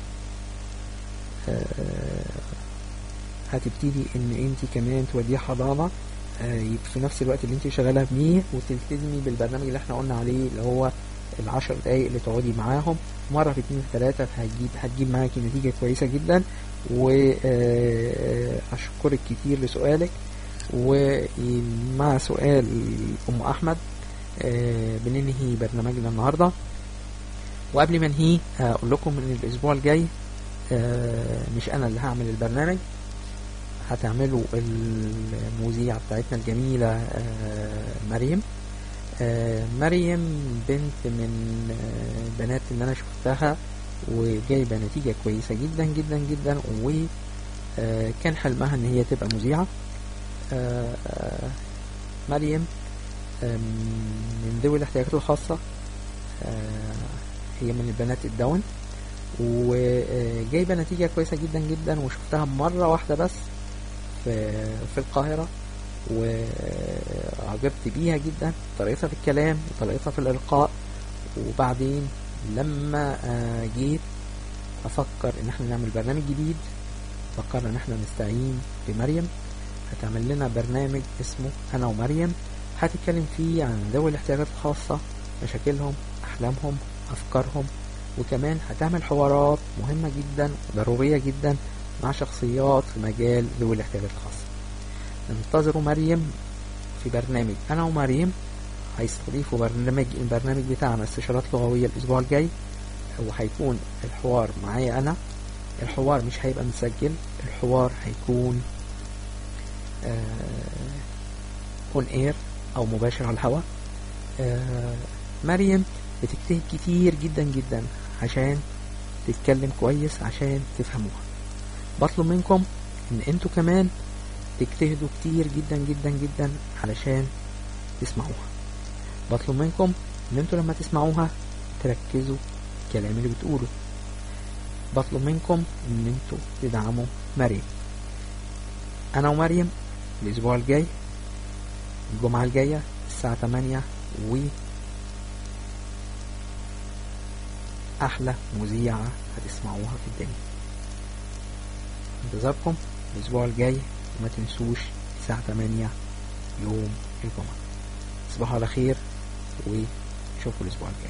آه، هتبتدي ان انت كمان توديه حضانه آه، يبقى في نفس الوقت اللي انت شغاله بيه وتلتزمي بالبرنامج اللي احنا قلنا عليه اللي هو العشر دقايق اللي تقعدي معاهم مرة في اتنين في تلاتة هتجيب هتجيب معاكي نتيجة كويسة جدا وأشكرك كتير لسؤالك ومع سؤال أم أحمد آه، بننهي برنامجنا النهاردة وقبل ما انهيه هقول لكم ان الاسبوع الجاي آه، مش انا اللي هعمل البرنامج هتعملوا المذيعة بتاعتنا الجميلة آه، مريم آه، مريم بنت من آه، بنات اللي انا شفتها وجايبة نتيجة كويسة جدا جدا جدا وكان حلمها ان هي تبقى مذيعة آه، آه، مريم آم، من ذوي الاحتياجات الخاصة آه، هي من البنات الداون وجايبة نتيجة كويسة جدا جدا وشفتها مرة واحدة بس في في القاهرة وعجبت بيها جدا طريقتها في الكلام وطريقتها في الإلقاء وبعدين لما آه، جيت أفكر إن احنا نعمل برنامج جديد فكرنا إن احنا نستعين بمريم هتعمل لنا برنامج اسمه أنا ومريم هتتكلم فيه عن ذوي الاحتياجات الخاصة مشاكلهم أحلامهم أفكارهم وكمان هتعمل حوارات مهمة جدا وضرورية جدا مع شخصيات في مجال ذوي الاحتياجات الخاصة انتظروا مريم في برنامج أنا ومريم هيستضيفوا برنامج البرنامج بتاعنا استشارات لغوية الأسبوع الجاي وهيكون الحوار معايا أنا الحوار مش هيبقى متسجل الحوار هيكون اون اير او مباشر على الهواء آه مريم بتجتهد كتير جدا جدا عشان تتكلم كويس عشان تفهموها بطلب منكم ان انتوا كمان تجتهدوا كتير جدا جدا جدا علشان تسمعوها بطلب منكم ان انتوا لما تسمعوها تركزوا الكلام اللي بتقوله بطلب منكم ان انتوا تدعموا مريم انا ومريم الاسبوع الجاي الجمعة الجاية الساعة 8 و أحلى مذيعة هتسمعوها في الدنيا انتظاركم الأسبوع الجاي وما تنسوش الساعة 8 يوم الجمعة تصبحوا على خير وشوفوا الأسبوع الجاي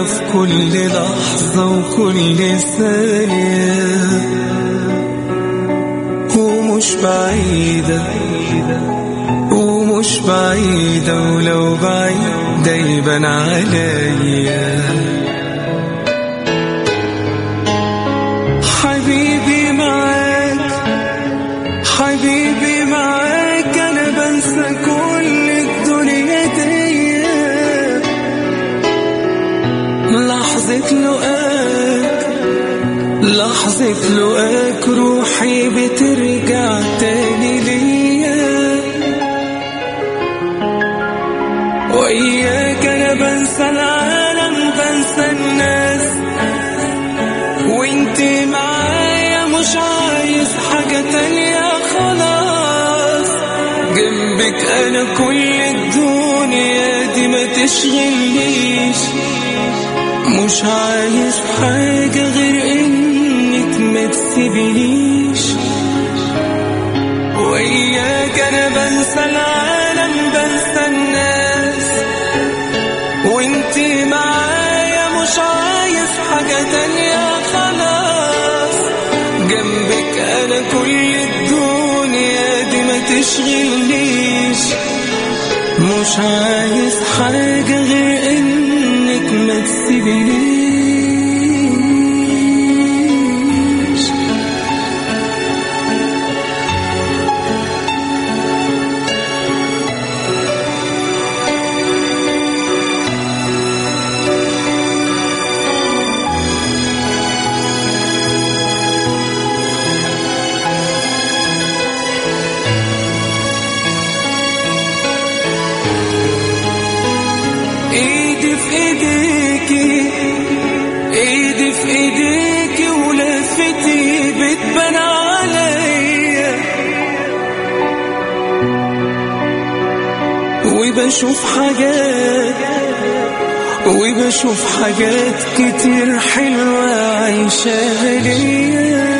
معايا في كل لحظة وكل ثانية ومش بعيدة ومش بعيدة ولو بعيدة يبان عليا حبيبي معاك حبيبي معاك انا بنسى كل الدنيا دي لحظة لقاك لحظة لقاك روحي بترجع تاني ليا وإياك أنا بنسى العالم بنسى الناس وانت معايا مش عايز حاجة تانية خلاص جنبك انا كل الدنيا دي ما تشغلنيش مش عايز حاجة غير انك ما تسيبنيش وإياك أنا بنسى العالم بنسى الناس وانتي معايا مش عايز حاجة تانية خلاص جنبك أنا كل الدنيا دي ما تشغلنيش مش عايز حاجة غير إنك ما تسيبنيش ايدي في ايديكي ايدي في ايديكي ولفتي بتبان عليا وبشوف حاجات وبشوف حاجات كتير حلوة عايشاها ليا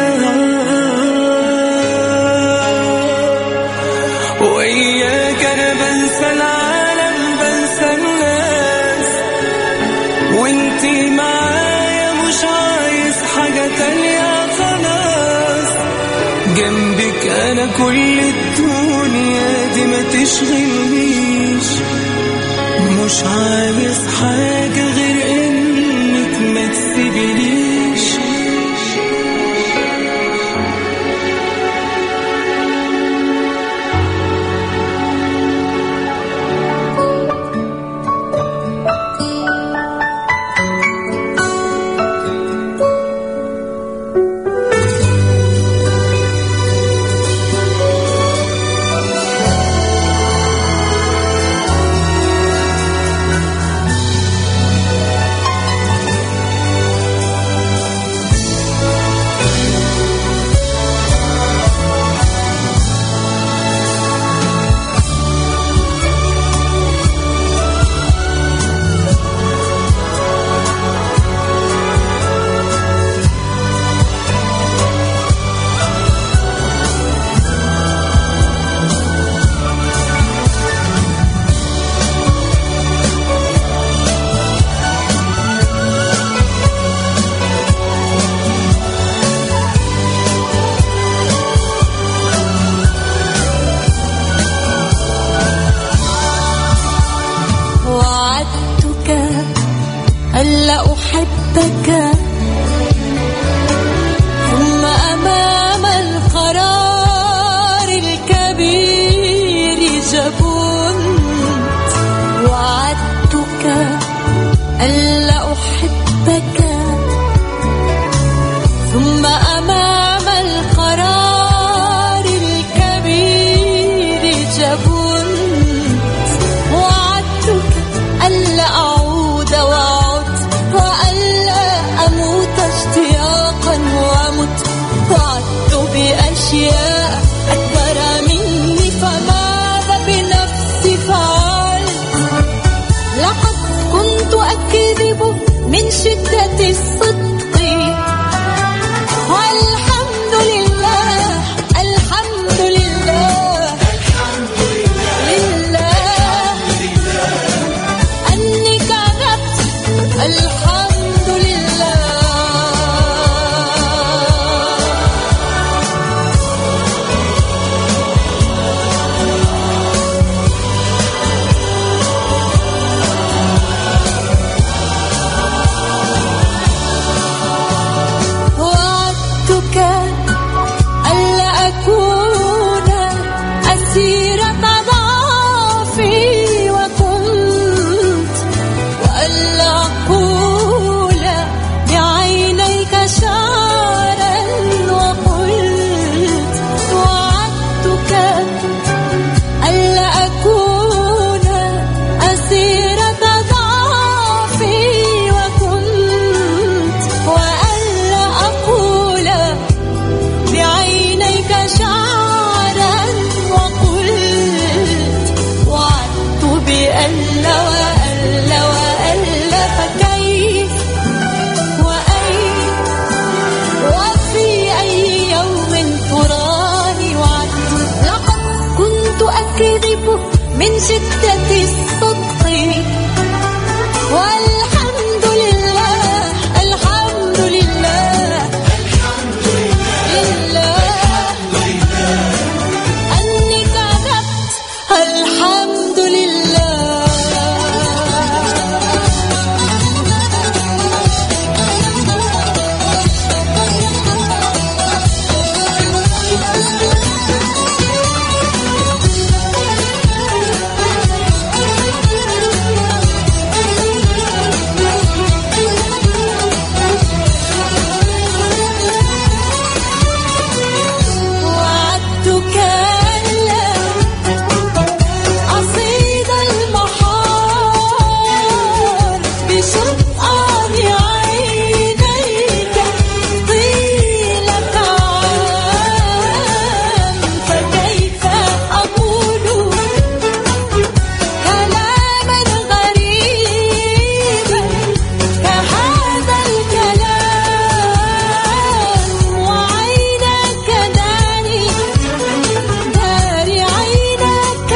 وإياك أنا بنسى العالم بنسى الناس وانتي معايا مش عايز حاجة تانية خلاص جنبك أنا كل الدنيا دي ما تشغلنيش مش عايز حاجة غير إنك ما تسيبنيش وعدتك ألا أحبك ثم أمام القرار الكبير جبنت وعدتك ألا أحبك ثم أمام القرار الكبير جبنت وعدتك ألا أعود وأعد وألا أموت اشتياقا وأمت وعدت بأشياء أكبر مني فماذا بنفسي فعلت لقد كنت أكذب من شدة الصدق والحمد لله الحمد لله لله أني كذبت من شدة الصدق والحمد لله الحمد لله لله أني كذبت الحمد لله وعدتك ألا أصيد المحار بشطآن عينيك طيلة عام فكيف أقول كلاما غريبا كهذا الكلام وعينك داري داري عينك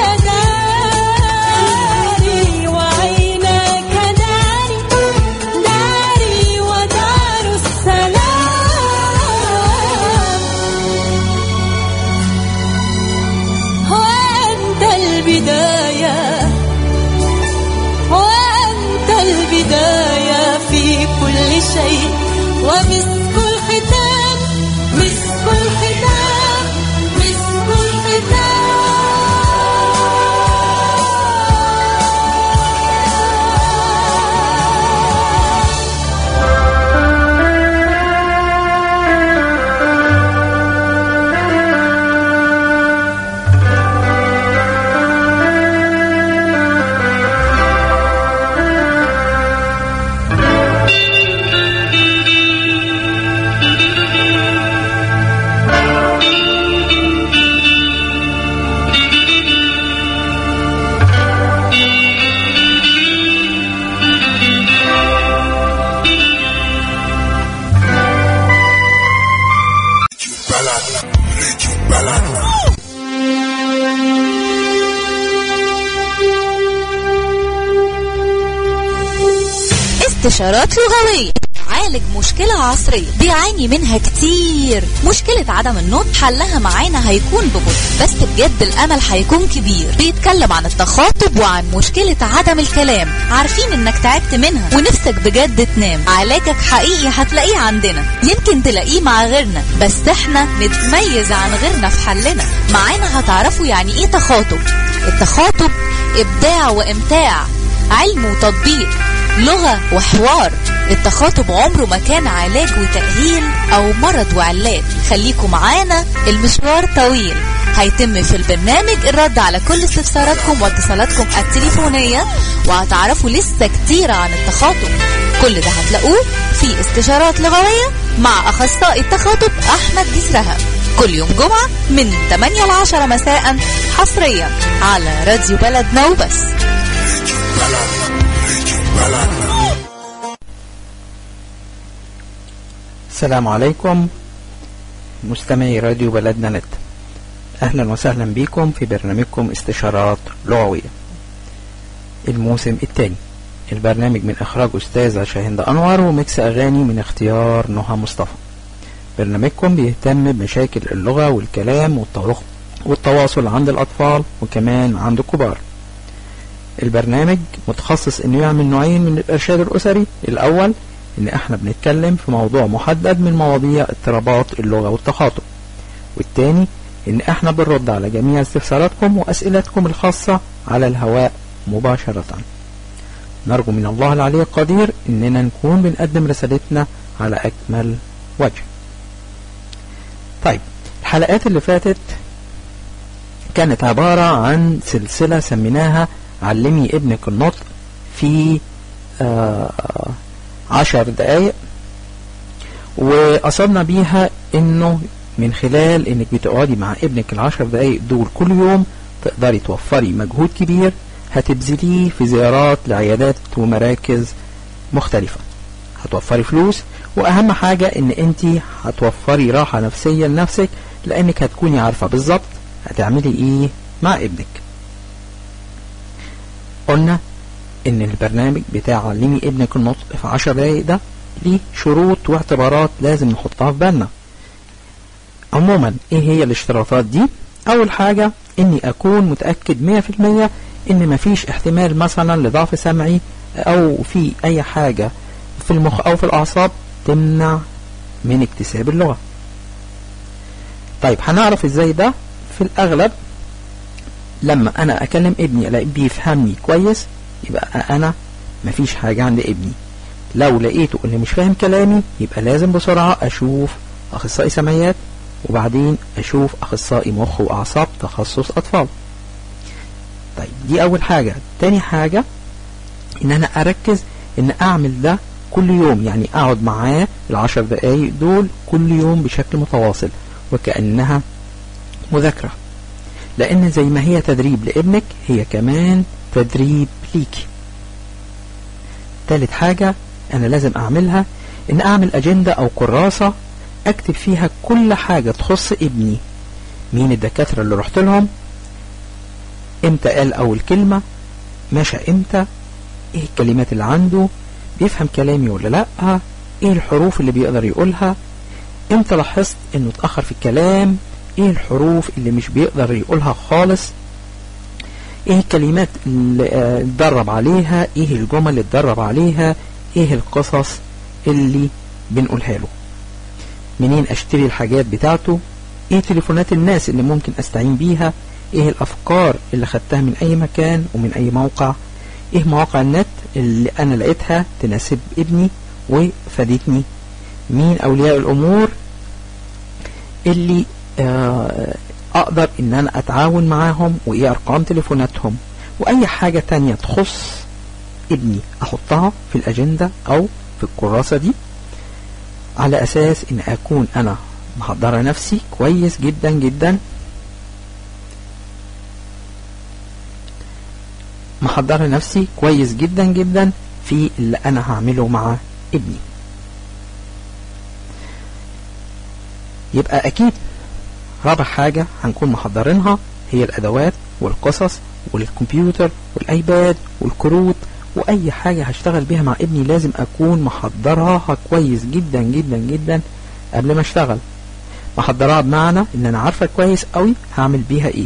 داري وعينك داري داري ودار السلام وأنت البداية وأنت البداية في كل شيء ومسك الختام مسك الختام مسك الختام استشارات لغوية عالج مشكلة عصرية بيعاني منها كتير مشكلة عدم النطق حلها معانا هيكون ببطء بس بجد الأمل هيكون كبير بيتكلم عن التخاطب وعن مشكلة عدم الكلام عارفين انك تعبت منها ونفسك بجد تنام علاجك حقيقي هتلاقيه عندنا يمكن تلاقيه مع غيرنا بس احنا نتميز عن غيرنا في حلنا معانا هتعرفوا يعني ايه تخاطب التخاطب إبداع وإمتاع علم وتطبيق لغة وحوار التخاطب عمره ما كان علاج وتأهيل أو مرض وعلاج خليكم معانا المشوار طويل هيتم في البرنامج الرد على كل استفساراتكم واتصالاتكم التليفونية وهتعرفوا لسه كتير عن التخاطب كل ده هتلاقوه في استشارات لغوية مع أخصائي التخاطب أحمد جسرها كل يوم جمعة من 8 ل 10 مساء حصريا على راديو بلدنا وبس السلام عليكم مستمعي راديو بلدنا نت أهلا وسهلا بكم في برنامجكم استشارات لغوية الموسم الثاني البرنامج من إخراج أستاذة شاهندة أنور وميكس أغاني من اختيار نهى مصطفى برنامجكم بيهتم بمشاكل اللغة والكلام والتوخ- والتواصل عند الأطفال وكمان عند الكبار البرنامج متخصص انه يعمل نوعين من الارشاد الاسري الاول ان احنا بنتكلم في موضوع محدد من مواضيع اضطرابات اللغة والتخاطب والتاني ان احنا بنرد على جميع استفساراتكم واسئلتكم الخاصة على الهواء مباشرة نرجو من الله العلي القدير اننا نكون بنقدم رسالتنا على اكمل وجه طيب الحلقات اللي فاتت كانت عبارة عن سلسلة سميناها علمي ابنك النطق في آه عشر دقايق وقصدنا بيها انه من خلال انك بتقعدي مع ابنك العشر دقايق دول كل يوم تقدري توفري مجهود كبير هتبذليه في زيارات لعيادات ومراكز مختلفة هتوفري فلوس واهم حاجة ان انت هتوفري راحة نفسية لنفسك لانك هتكوني عارفة بالظبط هتعملي ايه مع ابنك قلنا ان البرنامج بتاع علمي ابنك النطق في 10 دقايق ده ليه شروط واعتبارات لازم نحطها في بالنا عموما ايه هي الاشتراطات دي اول حاجة اني اكون متأكد 100% ان مفيش احتمال مثلا لضعف سمعي او في اي حاجة في المخ او في الاعصاب تمنع من اكتساب اللغة طيب هنعرف ازاي ده في الاغلب لما انا اكلم ابني الاقيه بيفهمني كويس يبقى انا مفيش حاجة عند ابني لو لقيته انه مش فاهم كلامي يبقى لازم بسرعة اشوف اخصائي سمعيات وبعدين اشوف اخصائي مخ واعصاب تخصص اطفال طيب دي اول حاجة تاني حاجة ان انا اركز ان اعمل ده كل يوم يعني اقعد معاه العشر دقايق دول كل يوم بشكل متواصل وكأنها مذاكرة لان زي ما هي تدريب لابنك هي كمان تدريب ليكي تالت حاجة انا لازم اعملها ان اعمل اجندة او كراسة اكتب فيها كل حاجة تخص ابني مين الدكاترة اللي رحت لهم امتى قال اول كلمة مشى امتى ايه الكلمات اللي عنده بيفهم كلامي ولا لا ايه الحروف اللي بيقدر يقولها امتى لاحظت انه اتأخر في الكلام ايه الحروف اللي مش بيقدر يقولها خالص ايه الكلمات اللي آه، اتدرب عليها ايه الجمل اللي اتدرب عليها ايه القصص اللي بنقولها له منين اشتري الحاجات بتاعته ايه تليفونات الناس اللي ممكن استعين بيها ايه الافكار اللي خدتها من اي مكان ومن اي موقع ايه مواقع النت اللي انا لقيتها تناسب ابني وفادتني مين اولياء الامور اللي آه اقدر ان انا اتعاون معاهم وايه ارقام تليفوناتهم واي حاجة تانية تخص ابني احطها في الاجندة او في الكراسة دي على اساس ان اكون انا محضرة نفسي كويس جدا جدا محضرة نفسي كويس جدا جدا في اللي انا هعمله مع ابني يبقى اكيد رابع حاجة هنكون محضرينها هي الادوات والقصص والكمبيوتر والايباد والكروت واي حاجة هشتغل بيها مع ابني لازم اكون محضرها كويس جدا جدا جدا قبل ما اشتغل محضرها بمعنى ان انا عارفة كويس قوي هعمل بيها ايه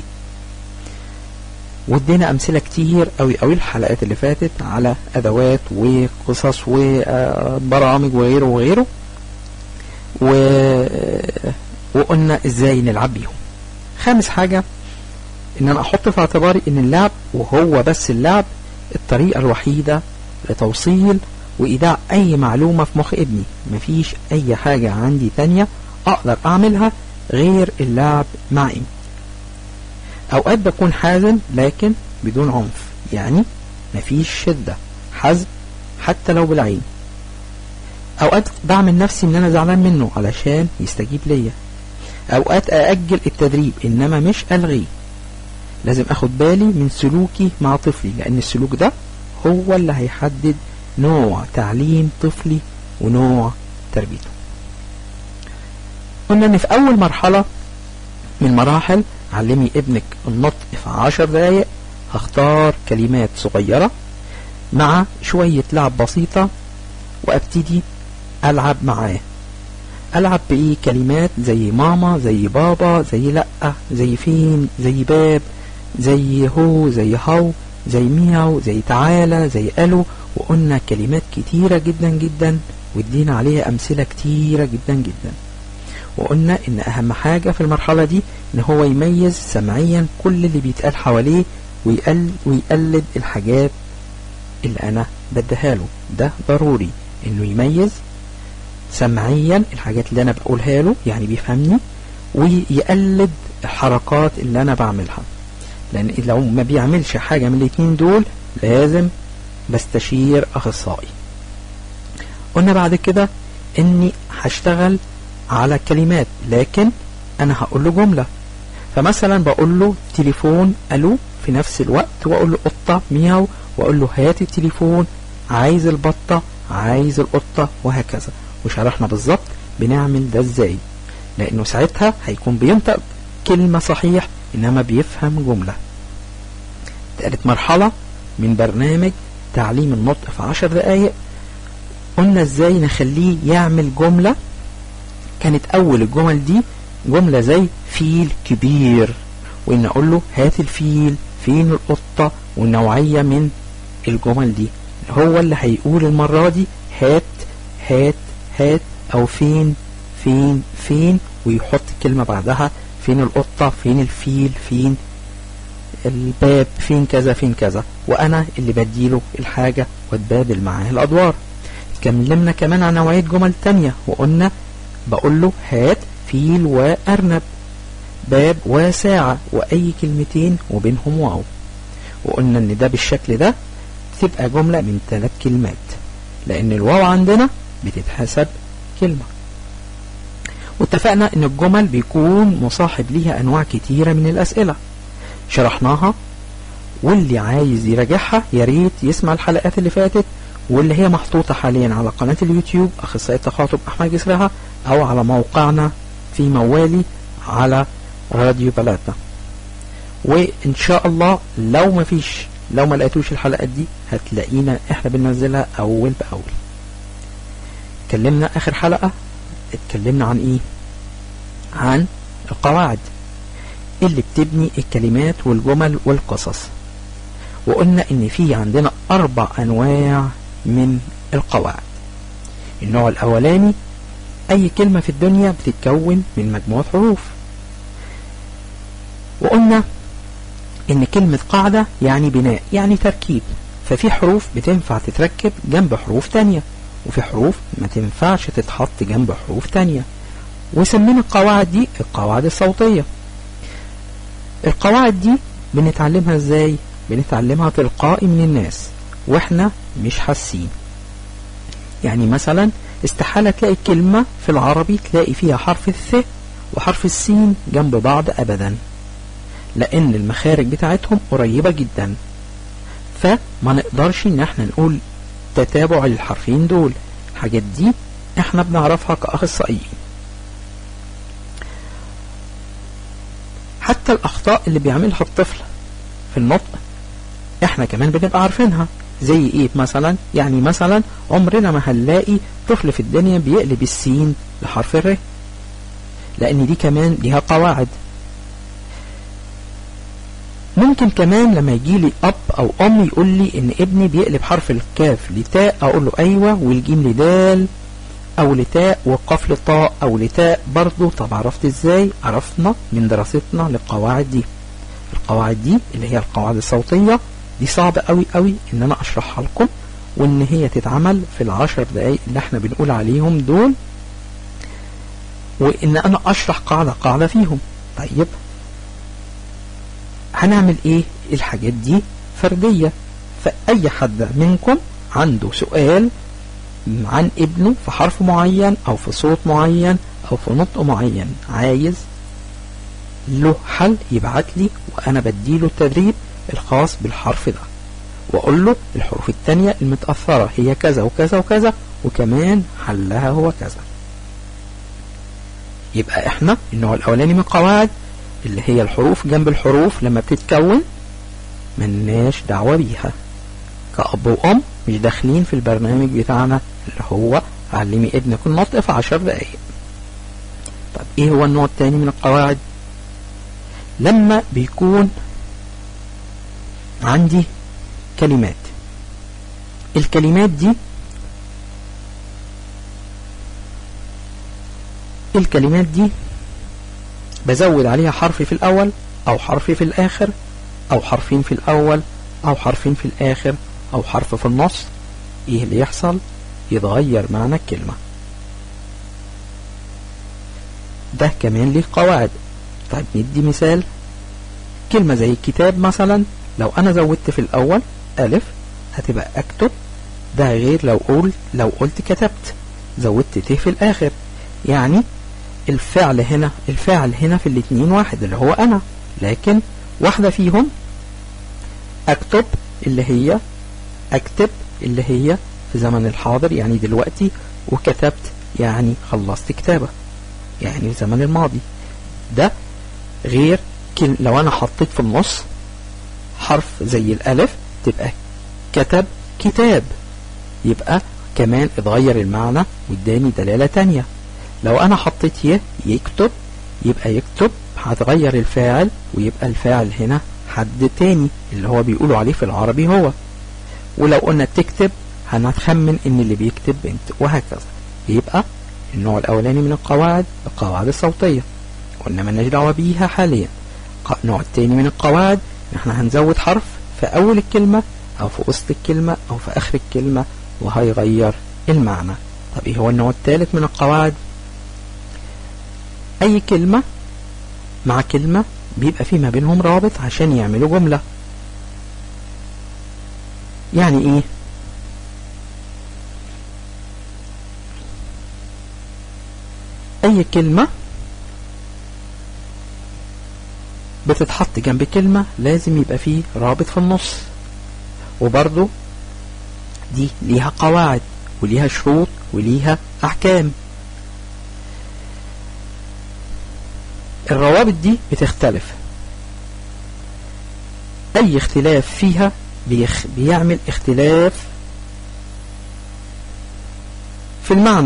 وادينا امثله كتير قوي قوي الحلقات اللي فاتت على ادوات وقصص وبرامج وغيره وغيره و... وقلنا ازاي نلعب بيهم خامس حاجه ان انا احط في اعتباري ان اللعب وهو بس اللعب الطريقه الوحيده لتوصيل وايداع اي معلومه في مخ ابني مفيش اي حاجه عندي تانية اقدر اعملها غير اللعب مع ابني اوقات بكون حازم لكن بدون عنف يعني مفيش شدة حزم حتى لو بالعين اوقات بعمل نفسي ان انا زعلان منه علشان يستجيب ليا اوقات ااجل التدريب انما مش الغيه لازم اخد بالي من سلوكي مع طفلي لان السلوك ده هو اللي هيحدد نوع تعليم طفلي ونوع تربيته قلنا ان في اول مرحلة من مراحل علمي ابنك النطق في عشر دقايق هختار كلمات صغيرة مع شوية لعب بسيطة وابتدي العب معاه العب بايه كلمات زي ماما زي بابا زي لأ زي فين زي باب زي هو زي هاو زي مياو زي تعالى زي الو وقلنا كلمات كتيرة جدا جدا وادينا عليها امثلة كتيرة جدا جدا وقلنا ان اهم حاجة في المرحلة دي ان هو يميز سمعيا كل اللي بيتقال حواليه ويقل ويقلد الحاجات اللي انا بديها له ده ضروري انه يميز سمعيا الحاجات اللي انا بقولها له يعني بيفهمني ويقلد الحركات اللي انا بعملها لان لو ما بيعملش حاجة من الاتنين دول لازم بستشير اخصائي قلنا بعد كده اني هشتغل على كلمات لكن انا هقول له جملة فمثلا بقول له تليفون الو في نفس الوقت واقول له قطة مياو واقول له هات التليفون عايز البطة عايز القطة وهكذا وشرحنا بالظبط بنعمل ده ازاي لانه ساعتها هيكون بينطق كلمة صحيح انما بيفهم جملة تالت مرحلة من برنامج تعليم النطق في عشر دقايق قلنا ازاي نخليه يعمل جملة كانت اول الجمل دي جملة زي فيل كبير وان اقول له هات الفيل فين القطة والنوعية من الجمل دي هو اللي هيقول المرة دي هات هات هات او فين فين فين ويحط كلمة بعدها فين القطة فين الفيل فين الباب فين كذا فين كذا وانا اللي بديله الحاجة واتبادل معاه الادوار اتكلمنا كمان عن نوعية جمل تانية وقلنا بقول له هات فيل وارنب باب وساعة واي كلمتين وبينهم واو وقلنا ان ده بالشكل ده تبقى جملة من ثلاث كلمات لان الواو عندنا بتتحسب كلمة واتفقنا ان الجمل بيكون مصاحب ليها انواع كتيرة من الاسئلة شرحناها واللي عايز يراجعها يا ريت يسمع الحلقات اللي فاتت واللي هي محطوطة حاليا على قناة اليوتيوب أخصائي التخاطب أحمد جسرها أو على موقعنا في موالي على راديو بلدنا وإن شاء الله لو ما فيش لو ما لقيتوش الحلقات دي هتلاقينا احنا بننزلها أول بأول اتكلمنا آخر حلقة اتكلمنا عن ايه عن القواعد اللي بتبني الكلمات والجمل والقصص وقلنا ان في عندنا اربع انواع من القواعد النوع الاولاني اي كلمة في الدنيا بتتكون من مجموعة حروف وقلنا ان كلمة قاعدة يعني بناء يعني تركيب ففي حروف بتنفع تتركب جنب حروف تانية وفي حروف ما تنفعش تتحط جنب حروف تانية وسمينا القواعد دي القواعد الصوتية القواعد دي بنتعلمها ازاي بنتعلمها تلقائي من الناس واحنا مش حاسين يعني مثلا استحالة تلاقي كلمة في العربي تلاقي فيها حرف الث وحرف السين جنب بعض ابدا لان المخارج بتاعتهم قريبة جدا فما نقدرش ان احنا نقول تتابع الحرفين دول الحاجات دي احنا بنعرفها كأخصائيين حتى الأخطاء اللي بيعملها الطفل في النطق احنا كمان بنبقى عارفينها زي ايه مثلا يعني مثلا عمرنا ما هنلاقي طفل في الدنيا بيقلب السين لحرف الر لان دي كمان ليها قواعد ممكن كمان لما يجي لي اب او ام يقول لي ان ابني بيقلب حرف الكاف لتاء اقول له ايوه والجيم لدال او لتاء والقاف لطاء او لتاء برضه طب عرفت ازاي عرفنا من دراستنا للقواعد دي القواعد دي اللي هي القواعد الصوتية دي صعب قوي قوي ان انا اشرحها لكم وان هي تتعمل في العشر دقايق اللي احنا بنقول عليهم دول وان انا اشرح قاعدة قاعدة فيهم طيب هنعمل ايه الحاجات دي فردية فأي حد منكم عنده سؤال عن ابنه في حرف معين او في صوت معين او في نطق معين عايز له حل يبعت لي وانا بديله التدريب الخاص بالحرف ده واقول له الحروف التانية المتأثرة هي كذا وكذا وكذا وكمان حلها هو كذا يبقى احنا النوع الاولاني من القواعد اللي هي الحروف جنب الحروف لما بتتكون ملناش دعوة بيها كأب وأم مش داخلين في البرنامج بتاعنا اللي هو علمي ابنك النطق في عشر دقايق طب ايه هو النوع التاني من القواعد لما بيكون عندي كلمات الكلمات دي الكلمات دي بزود عليها حرف في الأول أو حرف في الآخر أو حرفين في الأول أو حرفين في الآخر أو حرف في النص إيه اللي يحصل يتغير معنى الكلمة ده كمان ليه قواعد طيب ندي مثال كلمة زي الكتاب مثلا لو أنا زودت في الأول ألف هتبقى أكتب ده غير لو قلت لو قلت كتبت زودت ت في الآخر يعني الفعل هنا الفعل هنا في الاتنين واحد اللي هو أنا لكن واحدة فيهم أكتب اللي هي أكتب اللي هي في زمن الحاضر يعني دلوقتي وكتبت يعني خلصت كتابة يعني في زمن الماضي ده غير كل لو أنا حطيت في النص حرف زي الألف تبقى كتب كتاب يبقى كمان اتغير المعنى واداني دلالة تانية لو انا حطيت ي يكتب يبقى يكتب هتغير الفاعل ويبقى الفاعل هنا حد تاني اللي هو بيقولوا عليه في العربي هو ولو قلنا تكتب هنخمن ان اللي بيكتب بنت وهكذا يبقى النوع الاولاني من القواعد القواعد الصوتية قلنا مالناش دعوة بيها حاليا ق- النوع التاني من القواعد ان احنا هنزود حرف في اول الكلمة او في وسط الكلمة او في اخر الكلمة وهيغير المعنى طب ايه هو النوع الثالث من القواعد اي كلمة مع كلمة بيبقى في ما بينهم رابط عشان يعملوا جملة يعني ايه اي كلمة بتتحط جنب كلمة لازم يبقى فيه رابط في النص وبرضو دي ليها قواعد وليها شروط وليها احكام الروابط دي بتختلف اي اختلاف فيها بيخ بيعمل اختلاف في المعنى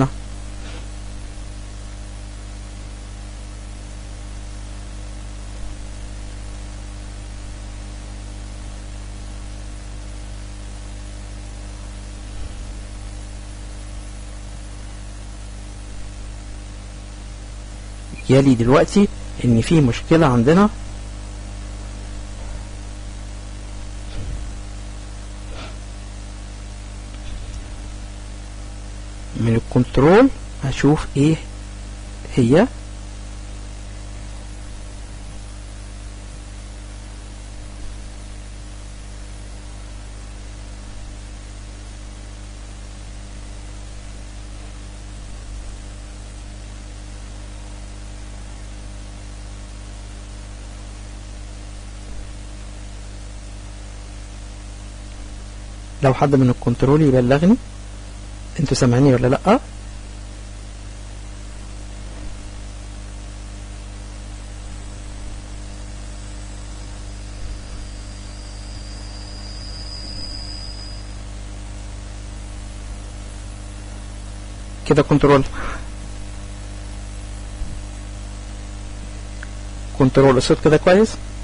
يلي دلوقتي ان في مشكلة عندنا من الكنترول هشوف ايه هي لو حد من الكنترول يبلغني انتوا سامعيني ولا لا كده كنترول كنترول الصوت كده كويس